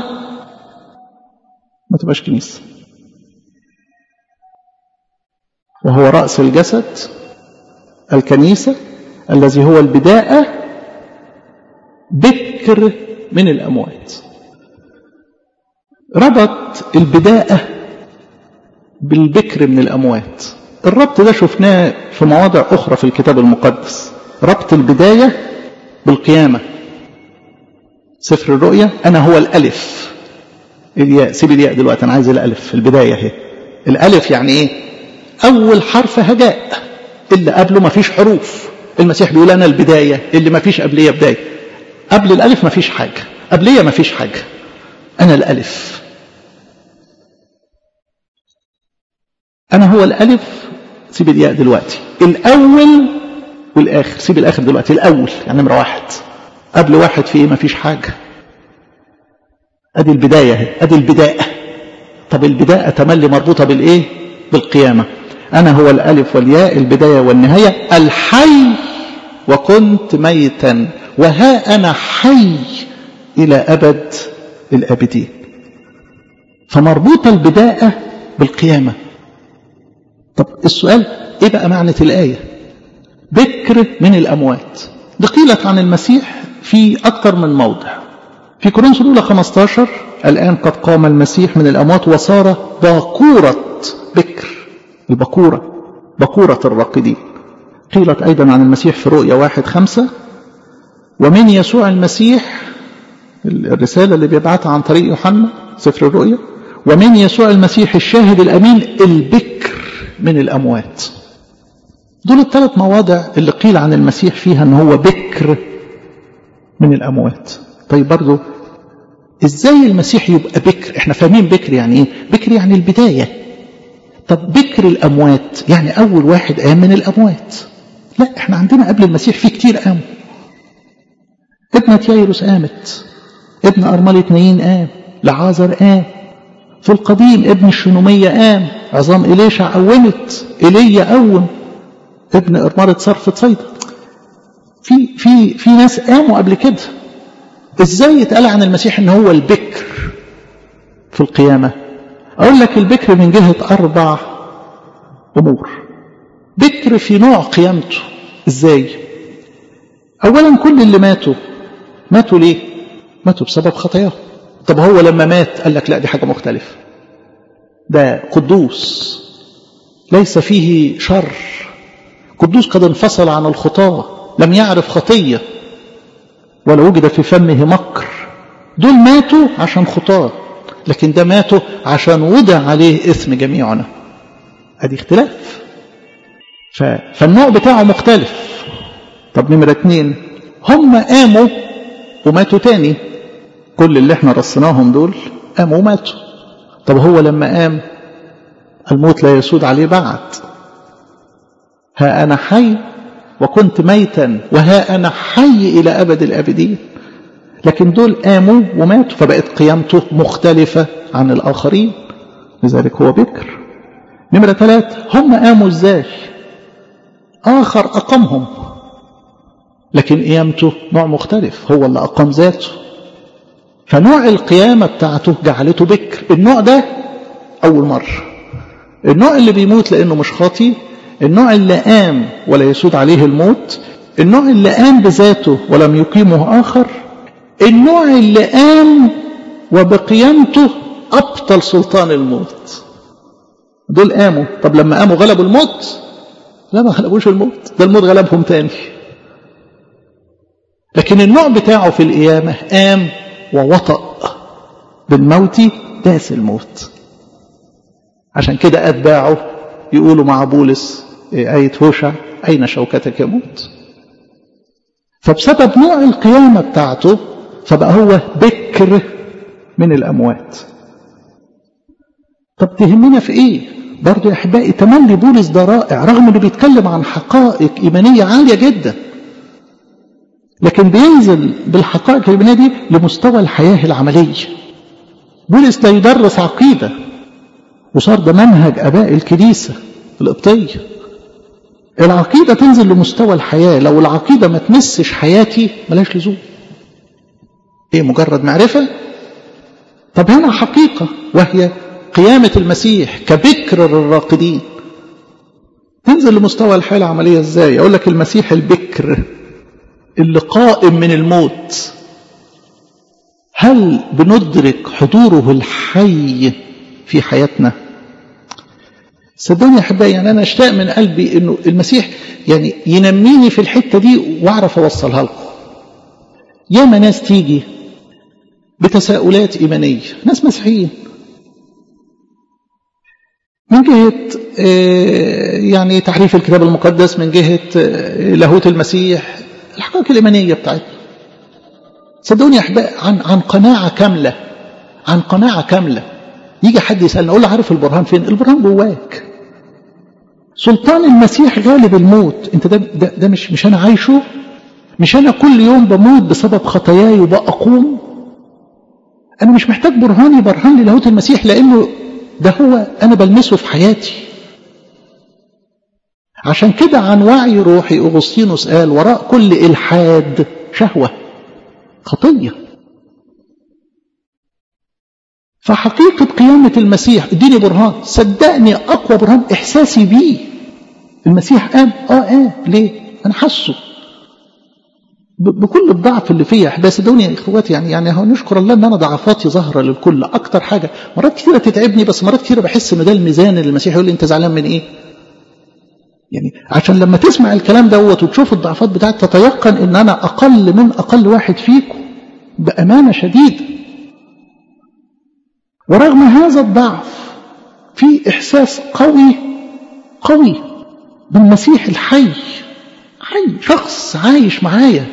ما تبقاش كنيسه وهو راس الجسد الكنيسه الذي هو البدايه بكر من الاموات ربط البدايه بالبكر من الاموات الربط ده شفناه في مواضع اخرى في الكتاب المقدس ربط البداية بالقيامة سفر الرؤيا أنا هو الألف الياء سيب الياء دلوقتي أنا عايز الألف البداية اهي الألف يعني إيه أول حرف هجاء اللي قبله ما فيش حروف المسيح بيقول أنا البداية اللي ما فيش قبلية بداية قبل الألف ما فيش حاجة قبلية ما فيش حاجة أنا الألف أنا هو الألف سيب الياء دلوقتي الأول والاخر سيب الاخر دلوقتي الاول يعني نمره واحد قبل واحد في ايه مفيش حاجه ادي البدايه اهي ادي البدايه طب البدايه تملي مربوطه بالايه بالقيامه انا هو الالف والياء البدايه والنهايه الحي وكنت ميتا وها انا حي الى ابد الابدين فمربوطه البدايه بالقيامه طب السؤال ايه بقى معنى الايه بكر من الأموات دي قيلت عن المسيح في أكثر من موضع في كورنثوس الأولى 15 الآن قد قام المسيح من الأموات وصار باكورة بكر البكورة بكورة الراقدين قيلت أيضا عن المسيح في رؤيا واحد خمسة ومن يسوع المسيح الرسالة اللي بيبعتها عن طريق يوحنا سفر الرؤيا ومن يسوع المسيح الشاهد الأمين البكر من الأموات دول الثلاث مواضع اللي قيل عن المسيح فيها ان هو بكر من الاموات طيب برضو ازاي المسيح يبقى بكر احنا فاهمين بكر يعني ايه بكر يعني البدايه طب بكر الاموات يعني اول واحد قام من الاموات لا احنا عندنا قبل المسيح في كتير قاموا ابنة يايروس قامت ابن أرملة نايين قام لعازر قام في القديم ابن الشنومية قام عظام إليشع قومت إيليا قوم ابن إرمارة صرف صيدا في في في ناس قاموا قبل كده ازاي يتقال عن المسيح ان هو البكر في القيامة اقول لك البكر من جهة اربع امور بكر في نوع قيامته ازاي اولا كل اللي ماتوا ماتوا ليه ماتوا بسبب خطاياهم طب هو لما مات قال لك لا دي حاجة مختلفة ده قدوس ليس فيه شر قدوس قد انفصل عن الخطاة لم يعرف خطية ولا وجد في فمه مكر دول ماتوا عشان خطاة لكن ده ماتوا عشان وضع عليه اسم جميعنا ادي اختلاف ف... فالنوع بتاعه مختلف طب نمرة اتنين هم قاموا وماتوا تاني كل اللي احنا رصناهم دول قاموا وماتوا طب هو لما قام الموت لا يسود عليه بعد ها أنا حي وكنت ميتا وها أنا حي إلى أبد الآبدين لكن دول قاموا وماتوا فبقت قيامته مختلفة عن الآخرين لذلك هو بكر نمرة ثلاثة هم قاموا ازاي آخر أقامهم لكن قيامته نوع مختلف هو اللي أقام ذاته فنوع القيامة بتاعته جعلته بكر النوع ده أول مرة النوع اللي بيموت لأنه مش خاطي النوع اللي قام ولا يسود عليه الموت النوع اللي قام بذاته ولم يقيمه آخر النوع اللي قام وبقيامته أبطل سلطان الموت دول قاموا طب لما قاموا غلبوا الموت لا ما غلبوش الموت ده الموت غلبهم تاني لكن النوع بتاعه في القيامة قام ووطأ بالموت داس الموت عشان كده أتباعه يقولوا مع بولس آية هوشع أين شوكتك يا موت فبسبب نوع القيامة بتاعته فبقى هو بكر من الأموات طب تهمنا في إيه؟ برضه يا أحبائي تملي بولس ده رائع رغم إنه بيتكلم عن حقائق إيمانية عالية جدا لكن بينزل بالحقائق الإيمانية دي لمستوى الحياة العملية بولس لا يدرس عقيدة وصار ده منهج أباء الكنيسة القبطية العقيدة تنزل لمستوى الحياة لو العقيدة ما تمسش حياتي ملاش لزوم ايه مجرد معرفة طب هنا حقيقة وهي قيامة المسيح كبكر للراقدين تنزل لمستوى الحياة العملية ازاي اقول لك المسيح البكر اللي قائم من الموت هل بندرك حضوره الحي في حياتنا صدقني يا احبائي يعني انا اشتاق من قلبي انه المسيح يعني ينميني في الحته دي واعرف اوصلها لكم ياما ناس تيجي بتساؤلات ايمانيه ناس مسيحيين من جهة يعني تحريف الكتاب المقدس من جهة لاهوت المسيح الحقائق الإيمانية بتاعتنا صدقوني يا أحباء عن عن قناعة كاملة عن قناعة كاملة يجي حد يسألنا أقول له عارف البرهان فين؟ البرهان جواك سلطان المسيح غالب الموت أنت ده, ده, ده مش مش أنا عايشه مش أنا كل يوم بموت بسبب خطاياي وبقوم أنا مش محتاج برهان يبرهن لي لاهوت المسيح لأنه ده هو أنا بلمسه في حياتي عشان كده عن وعي روحي أغسطينوس قال وراء كل إلحاد شهوة خطية فحقيقة قيامة المسيح اديني برهان صدقني أقوى برهان إحساسي بيه المسيح قام آه آه ليه أنا حاسه بكل الضعف اللي فيا احبائي صدقوني يا اخواتي يعني يعني هو نشكر الله ان انا ضعفاتي ظاهره للكل اكتر حاجه مرات كثيره تتعبني بس مرات كثيره بحس ان ده الميزان اللي المسيح يقول لي انت زعلان من ايه؟ يعني عشان لما تسمع الكلام دوت وتشوف الضعفات بتاعتي تتيقن ان انا اقل من اقل واحد فيكم بامانه شديده ورغم هذا الضعف في احساس قوي قوي بالمسيح الحي حي شخص عايش معايا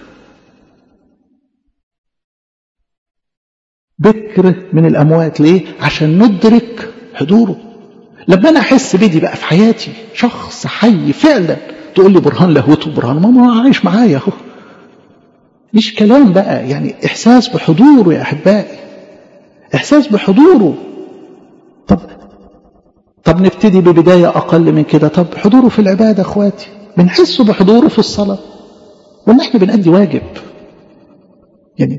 بكر من الأموات ليه؟ عشان ندرك حضوره لما أنا أحس بدي بقى في حياتي شخص حي فعلا تقول لي برهان لاهوته برهان ماما عايش معايا اهو مش كلام بقى يعني إحساس بحضوره يا أحبائي إحساس بحضوره طب طب نبتدي ببداية أقل من كده طب حضوره في العبادة أخواتي بنحس بحضوره في الصلاة ولا احنا بنأدي واجب يعني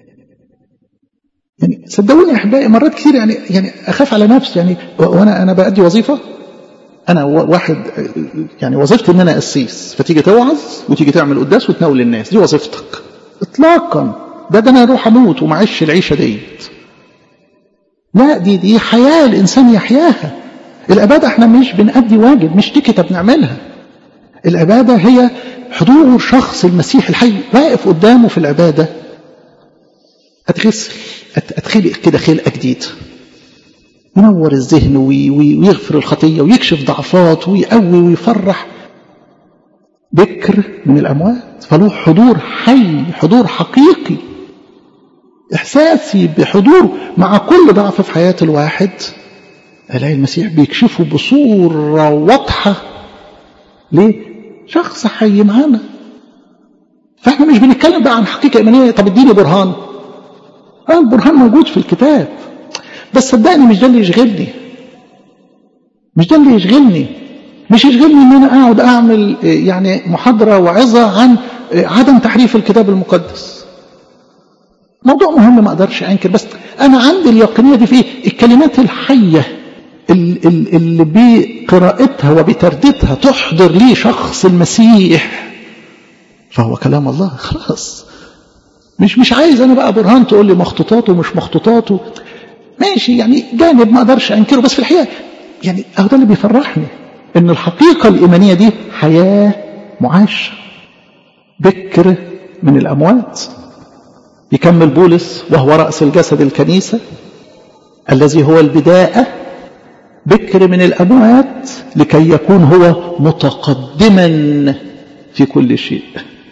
يعني صدقوني يا احبائي مرات كتير يعني يعني اخاف على نفسي يعني وانا انا بأدي وظيفه انا واحد يعني وظيفتي ان انا قسيس فتيجي توعظ وتيجي تعمل قداس وتناول الناس دي وظيفتك اطلاقا ده ده انا اروح اموت ومعيش العيشه ديت لا دي دي حياه الانسان يحياها العباده احنا مش بنأدي واجب مش تيكته بنعملها العباده هي حضور شخص المسيح الحي واقف قدامه في العباده اتغسل اتخلق كده خلقه جديده ينور الذهن ويغفر الخطيه ويكشف ضعفات ويقوي ويفرح بكر من الاموات فله حضور حي حضور حقيقي احساسي بحضور مع كل ضعف في حياه الواحد الاقي المسيح بيكشفه بصوره واضحه ليه شخص حي معانا فاحنا مش بنتكلم بقى عن حقيقه ايمانيه طب اديني برهان اه البرهان موجود في الكتاب بس صدقني مش ده اللي يشغلني مش ده اللي يشغلني مش يشغلني ان انا اقعد اعمل يعني محاضره وعظه عن عدم تحريف الكتاب المقدس موضوع مهم ما اقدرش انكر بس انا عندي اليقينيه دي في ايه الكلمات الحيه اللي بقراءتها وبترديدها تحضر لي شخص المسيح فهو كلام الله خلاص مش مش عايز انا بقى برهان تقول لي مخطوطاته ومش مخطوطاته ماشي يعني جانب ما اقدرش انكره بس في الحقيقه يعني اهو ده اللي بيفرحني ان الحقيقه الايمانيه دي حياه معاشه بكر من الاموات يكمل بولس وهو راس الجسد الكنيسه الذي هو البدايه بكر من الاموات لكي يكون هو متقدما في كل شيء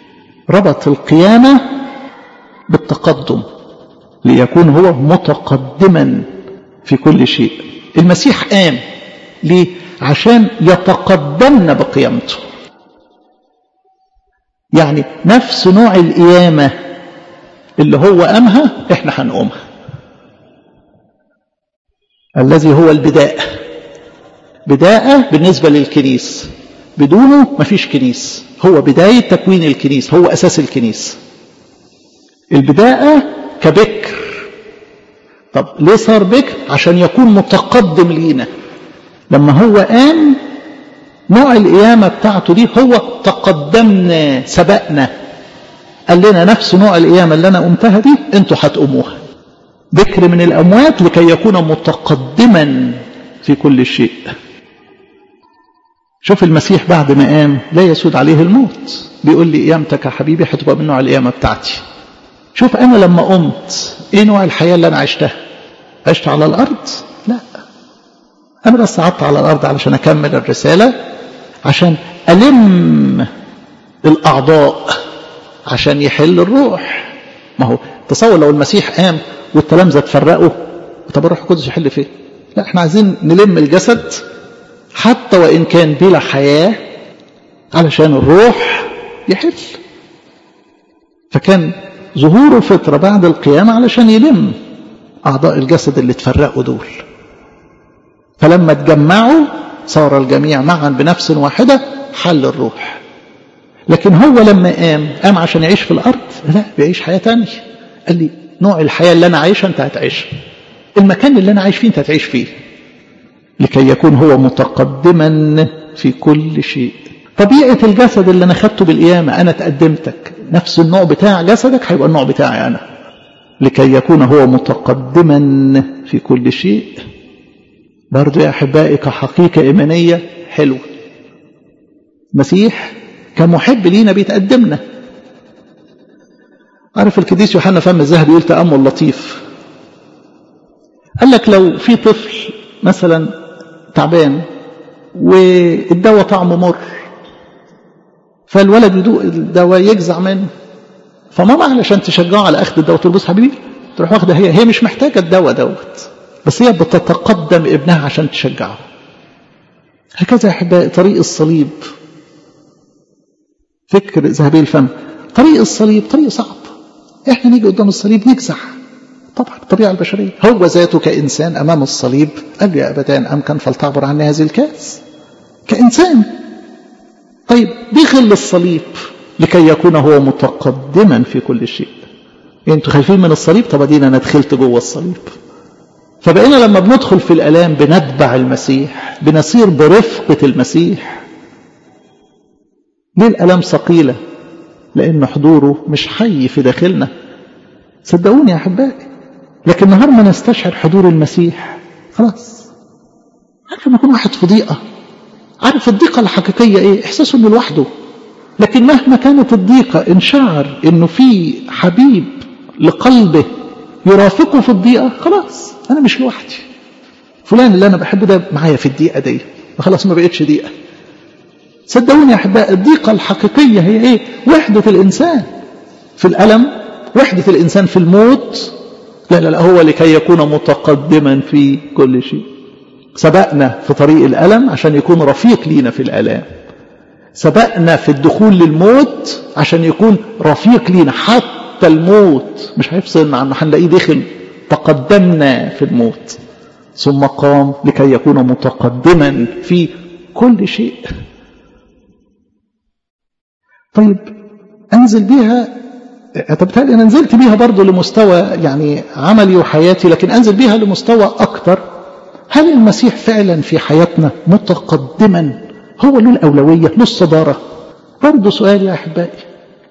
ربط القيامة بالتقدم ليكون هو متقدما في كل شيء المسيح قام ليه عشان يتقدمنا بقيامته يعني نفس نوع القيامة اللي هو قامها احنا هنقومها الذي هو البداء بداءة بالنسبة للكنيس بدونه مفيش كنيس هو بداية تكوين الكنيس هو أساس الكنيس البداءة كبكر طب ليه صار بكر عشان يكون متقدم لينا لما هو قام نوع القيامة بتاعته دي هو تقدمنا سبقنا قال لنا نفس نوع القيامة اللي أنا قمتها دي أنتوا هتقوموها بكر من الأموات لكي يكون متقدما في كل شيء شوف المسيح بعد ما قام لا يسود عليه الموت بيقول لي قيامتك يا حبيبي هتبقى من نوع القيامة بتاعتي شوف أنا لما قمت إيه نوع الحياة اللي أنا عشتها عشت على الأرض لا أنا بس قعدت على الأرض علشان أكمل الرسالة عشان ألم الأعضاء عشان يحل الروح ما هو تصور لو المسيح قام والتلامذة اتفرقوا طب الروح القدس يحل فين؟ لا احنا عايزين نلم الجسد حتى وإن كان بلا حياة علشان الروح يحل فكان ظهوره فترة بعد القيامة علشان يلم أعضاء الجسد اللي اتفرقوا دول فلما اتجمعوا صار الجميع معا بنفس واحدة حل الروح لكن هو لما قام قام عشان يعيش في الأرض لا بيعيش حياة تانية قال لي نوع الحياة اللي أنا عايشها أنت هتعيشها المكان اللي أنا عايش فيه أنت هتعيش فيه لكي يكون هو متقدما في كل شيء طبيعة الجسد اللي أنا خدته بالقيامة أنا تقدمتك نفس النوع بتاع جسدك هيبقى النوع بتاعي أنا لكي يكون هو متقدما في كل شيء برضو يا أحبائي كحقيقة إيمانية حلوة مسيح كمحب لينا بيتقدمنا عارف القديس يوحنا فم الذهبي يقول تأمل لطيف قال لك لو في طفل مثلا تعبان والدواء طعمه مر فالولد يدوق الدواء يجزع منه فماما علشان تشجعه على اخذ الدواء تقول بص حبيبي تروح واخده هي هي مش محتاجه الدواء دوت بس هي بتتقدم ابنها عشان تشجعه هكذا يا احبائي طريق الصليب فكر ذهبي الفم طريق الصليب طريق صعب احنا نيجي قدام الصليب نجزع طبعا الطبيعة البشرية هو ذاته كإنسان أمام الصليب قال لي أبدان أمكن فلتعبر عني هذه الكاس كإنسان طيب بغل الصليب لكي يكون هو متقدما في كل شيء يعني انتوا خايفين من الصليب طب ادينا انا دخلت جوه الصليب فبقينا لما بندخل في الالام بنتبع المسيح بنصير برفقه المسيح ليه الالام ثقيله لان حضوره مش حي في داخلنا صدقوني يا احبائي لكن نهار ما نستشعر حضور المسيح خلاص عارف لما يكون واحد في ضيقه عارف الضيقه الحقيقيه ايه احساسه انه لوحده لكن مهما كانت الضيقه ان شعر انه في حبيب لقلبه يرافقه في الضيقه خلاص انا مش لوحدي فلان اللي انا بحبه ده معايا في الضيقه دي خلاص ما بقتش ضيقه صدقوني يا احباء الضيقه الحقيقيه هي ايه وحده الانسان في الالم وحده الانسان في الموت لا لا لا هو لكي يكون متقدما في كل شيء سبقنا في طريق الالم عشان يكون رفيق لينا في الالام سبقنا في الدخول للموت عشان يكون رفيق لينا حتى الموت مش هيفصلنا عنه هنلاقيه دخل تقدمنا في الموت ثم قام لكي يكون متقدما في كل شيء طيب انزل بيها طب بالتالي انا نزلت بيها برضه لمستوى يعني عملي وحياتي لكن انزل بيها لمستوى اكتر هل المسيح فعلا في حياتنا متقدما هو له الاولويه له الصداره برضه سؤال يا احبائي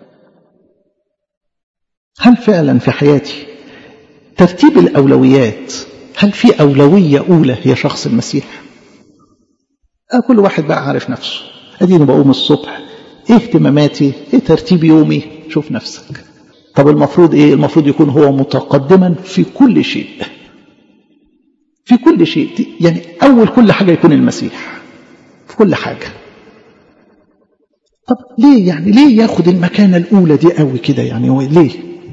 هل فعلا في حياتي ترتيب الاولويات هل في اولويه اولى هي شخص المسيح كل واحد بقى عارف نفسه اديني بقوم الصبح ايه اهتماماتي ايه ترتيب يومي شوف نفسك طب المفروض ايه المفروض يكون هو متقدما في كل شيء في كل شيء يعني اول كل حاجه يكون المسيح في كل حاجه طب ليه يعني ليه ياخد المكانة الأولى دي قوي كده يعني هو ليه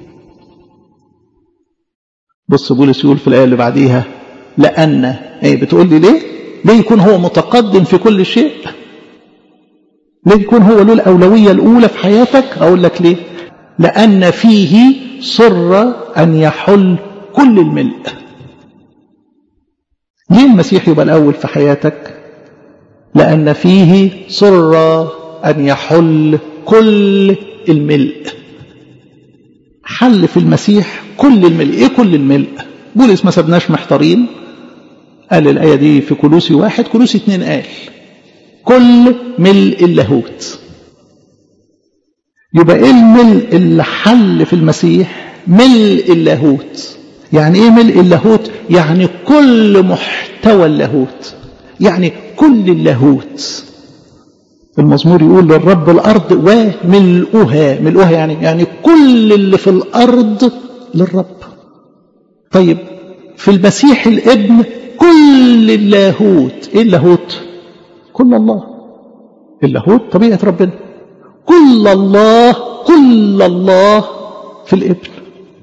بص بولس يقول في الآية اللي بعديها لأن ايه بتقول لي ليه ليه يكون هو متقدم في كل شيء ليه يكون هو له الأولوية الأولى في حياتك أقول لك ليه لأن فيه سر أن يحل كل الملء ليه المسيح يبقى الأول في حياتك لأن فيه سر أن يحل كل الملء حل في المسيح كل الملء إيه كل الملء بولس ما سبناش محتارين قال الآية دي في كلوسي واحد كلوسي اتنين قال كل ملء اللاهوت يبقى ايه الملء اللي حل في المسيح ملء اللاهوت يعني ايه ملء اللاهوت يعني كل محتوى اللاهوت يعني كل اللاهوت المزمور يقول للرب الارض وملؤها ملؤها يعني يعني كل اللي في الارض للرب طيب في المسيح الابن كل اللاهوت ايه اللاهوت كل الله اللاهوت طبيعه ربنا كل الله كل الله في الابن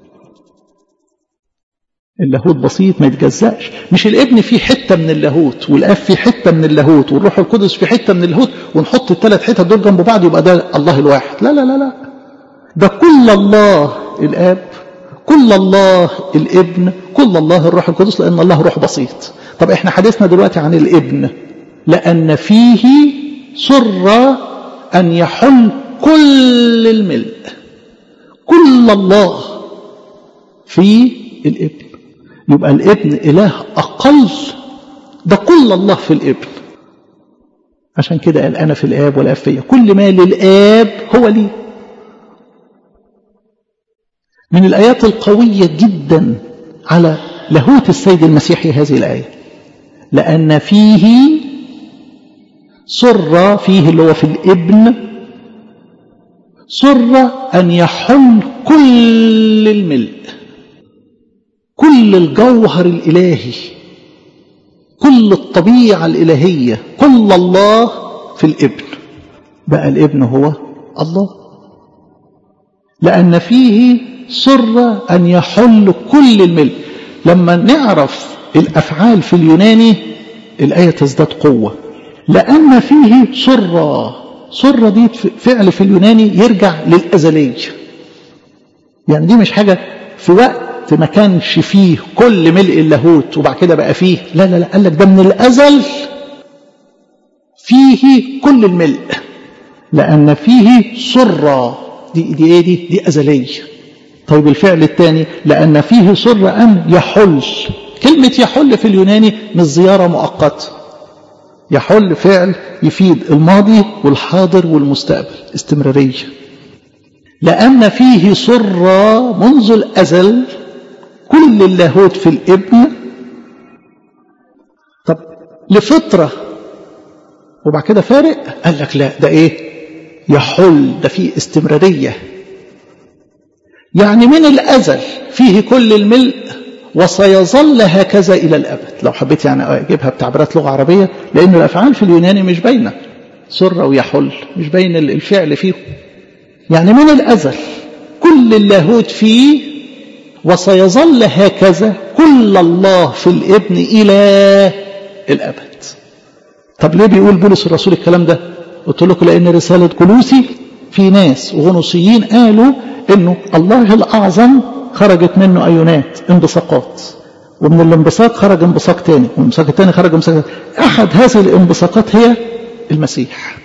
اللاهوت بسيط ما يتجزأش مش الابن فيه حتة من اللاهوت والاب فيه حتة من اللاهوت والروح القدس فيه حتة من اللاهوت ونحط الثلاث حتت دول جنب بعض يبقى ده الله الواحد لا لا لا لا ده كل الله الاب كل الله الابن كل الله الروح القدس لان الله روح بسيط طب احنا حديثنا دلوقتي عن الابن لان فيه سر ان يحل كل الملء كل الله في الابن يبقى الابن إله أقل ده كل الله في الابن عشان كده قال أنا في الآب والآب فيا كل ما للآب هو لي من الآيات القوية جدا على لاهوت السيد المسيحي هذه الآية لأن فيه سر فيه اللي هو في الابن سر أن يحل كل الملء كل الجوهر الإلهي كل الطبيعة الإلهية كل الله في الابن بقى الابن هو الله لأن فيه سر أن يحل كل الملء لما نعرف الأفعال في اليوناني الآية تزداد قوة لأن فيه سر سر دي فعل في اليوناني يرجع للأزلية يعني دي مش حاجة في وقت ما كانش فيه كل ملء اللاهوت وبعد كده بقى فيه لا لا لا قال لك ده من الأزل فيه كل الملء لأن فيه سر دي دي ايه دي دي أزلية طيب الفعل الثاني لأن فيه سر أن يحل كلمة يحل في اليوناني مش زيارة مؤقتة يحل فعل يفيد الماضي والحاضر والمستقبل استمرارية لأن فيه سر منذ الأزل كل اللاهوت في الابن طب لفترة وبعد كده فارق قال لك لا ده ايه يحل ده فيه استمرارية يعني من الأزل فيه كل الملء وسيظل هكذا إلى الأبد لو حبيت يعني أجيبها بتعبيرات لغة عربية لأن الأفعال في اليوناني مش باينة سر ويحل مش باين الفعل فيه يعني من الأزل كل اللاهوت فيه وسيظل هكذا كل الله في الابن إلى الأبد طب ليه بيقول بولس الرسول الكلام ده قلت لكم لأن رسالة كلوسي في ناس غنوصيين قالوا انه الله الأعظم خرجت منه أيونات انبثاقات ومن الانبثاق خرج انبثاق تاني ومن الانبثاق التاني خرج انبثاق أحد هذه الانبثاقات هي المسيح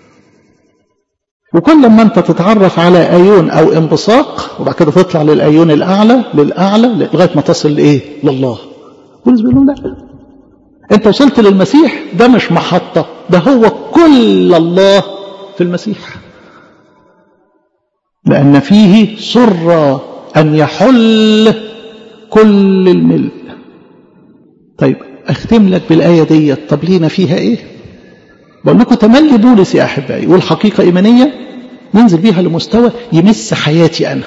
وكل ما انت تتعرف على ايون او انبثاق وبعد كده تطلع للايون الاعلى للاعلى لغايه ما تصل لايه لله بولس بيقول لا انت وصلت للمسيح ده مش محطه ده هو كل الله في المسيح لان فيه سر ان يحل كل الملء طيب اختم لك بالايه دي طب لينا فيها ايه بقول لكم تملي بولس يا احبائي والحقيقه ايمانيه ننزل بيها لمستوى يمس حياتي انا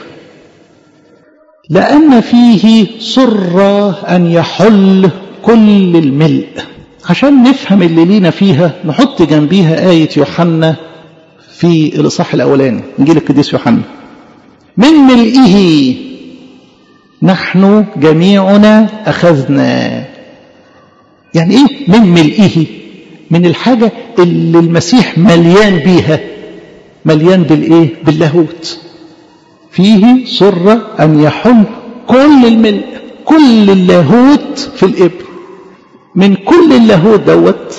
لان فيه سر ان يحل كل الملء عشان نفهم اللي لينا فيها نحط جنبيها آية يوحنا في الإصحاح الأولاني إنجيل القديس يوحنا من ملئه نحن جميعنا أخذنا يعني إيه من ملئه من الحاجة اللي المسيح مليان بيها مليان بالإيه باللاهوت فيه سرة أن يحل كل الملء كل اللاهوت في الإبن من كل اللاهوت دوت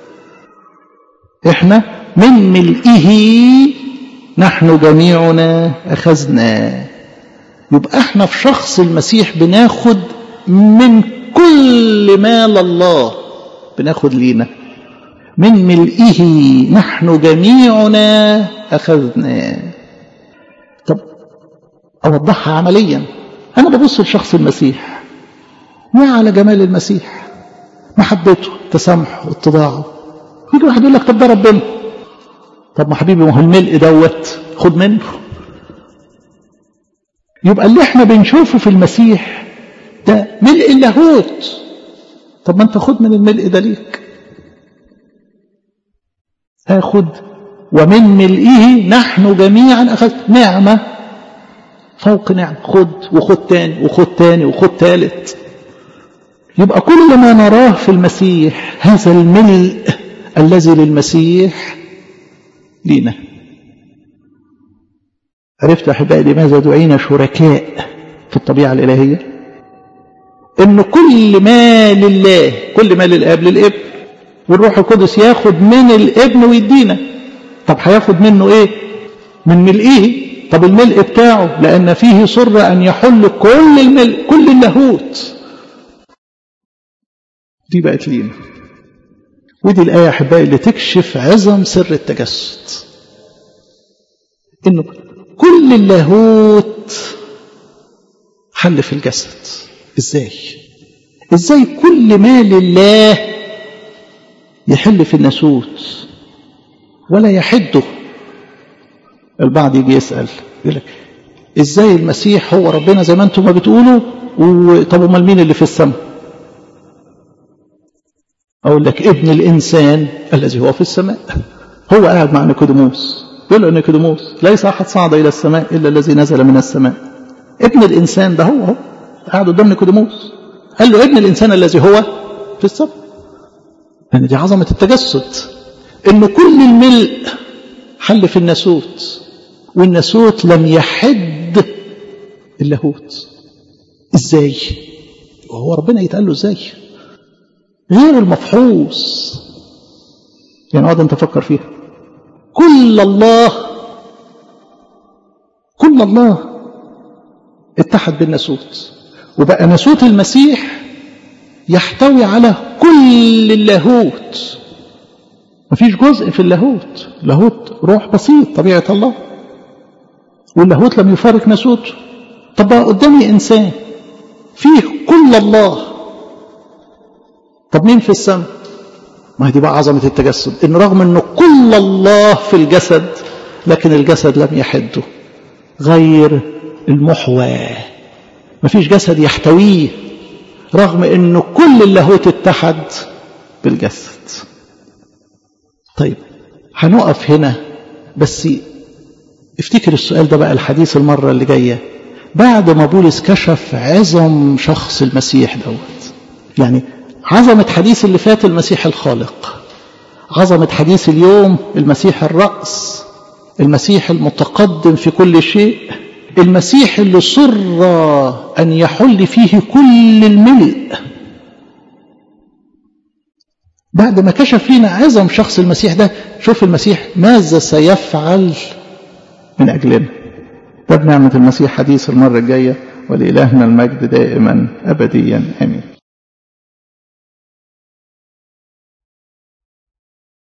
احنا من ملئه نحن جميعنا أخذنا يبقى احنا في شخص المسيح بناخد من كل مال الله بناخد لينا من ملئه نحن جميعنا أخذنا طب أوضحها عمليا أنا ببص لشخص المسيح ما على جمال المسيح محبته تسامحه اتضاعه يجي واحد يقول لك طب ده ربنا طب ما حبيبي ما هو الملء دوت خد منه يبقى اللي احنا بنشوفه في المسيح ده ملء اللاهوت طب ما انت خد من الملء ده ليك اخد ومن ملئه نحن جميعا اخذ نعمه فوق نعمه خد وخد تاني وخد تاني وخد تالت يبقى كل ما نراه في المسيح هذا الملء الذي للمسيح لينا عرفت أحبائي لماذا دعينا شركاء في الطبيعة الإلهية إن كل ما لله كل ما للآب للابن والروح القدس ياخد من الابن ويدينا طب هياخد منه ايه من ملئه طب الملء بتاعه لأن فيه سر أن يحل كل الملء كل اللاهوت دي بقت لينا ودي الآية أحبائي اللي تكشف عظم سر التجسد إنه كل اللاهوت حل في الجسد إزاي إزاي كل ما لله يحل في الناسوت ولا يحده البعض يجي يسأل يقول لك إزاي المسيح هو ربنا زي ما أنتم ما بتقولوا طب امال مين اللي في السماء أقول لك ابن الإنسان الذي هو في السماء هو قاعد مع نيكوديموس يقول له نيكوديموس ليس أحد صعد إلى السماء إلا الذي نزل من السماء ابن الإنسان ده هو هو قاعد قدام نيكوديموس قال له ابن الإنسان الذي هو في السماء يعني دي عظمة التجسد إن كل الملء حل في الناسوت والناسوت لم يحد اللاهوت ازاي وهو ربنا يتقال له ازاي غير المفحوص يعني اقعد انت تفكر فيها كل الله كل الله اتحد بالناسوت وبقى ناسوت المسيح يحتوي على كل اللاهوت مفيش جزء في اللاهوت لاهوت روح بسيط طبيعة الله واللاهوت لم يفارق ناسوته طب بقى قدامي إنسان فيه كل الله طب مين في السماء ما هي دي بقى عظمة التجسد إن رغم أنه كل الله في الجسد لكن الجسد لم يحده غير المحوى مفيش جسد يحتويه رغم أنه كل اللاهوت اتحد بالجسد طيب هنقف هنا بس افتكر السؤال ده بقى الحديث المرة اللي جاية بعد ما بولس كشف عظم شخص المسيح دوت يعني عظمة حديث اللي فات المسيح الخالق عظمة حديث اليوم المسيح الرأس المسيح المتقدم في كل شيء المسيح اللي سر أن يحل فيه كل الملء بعد ما كشف لنا عظم شخص المسيح ده شوف المسيح ماذا سيفعل من أجلنا ده بنعمة المسيح حديث المرة الجاية ولإلهنا المجد دائما أبديا آمين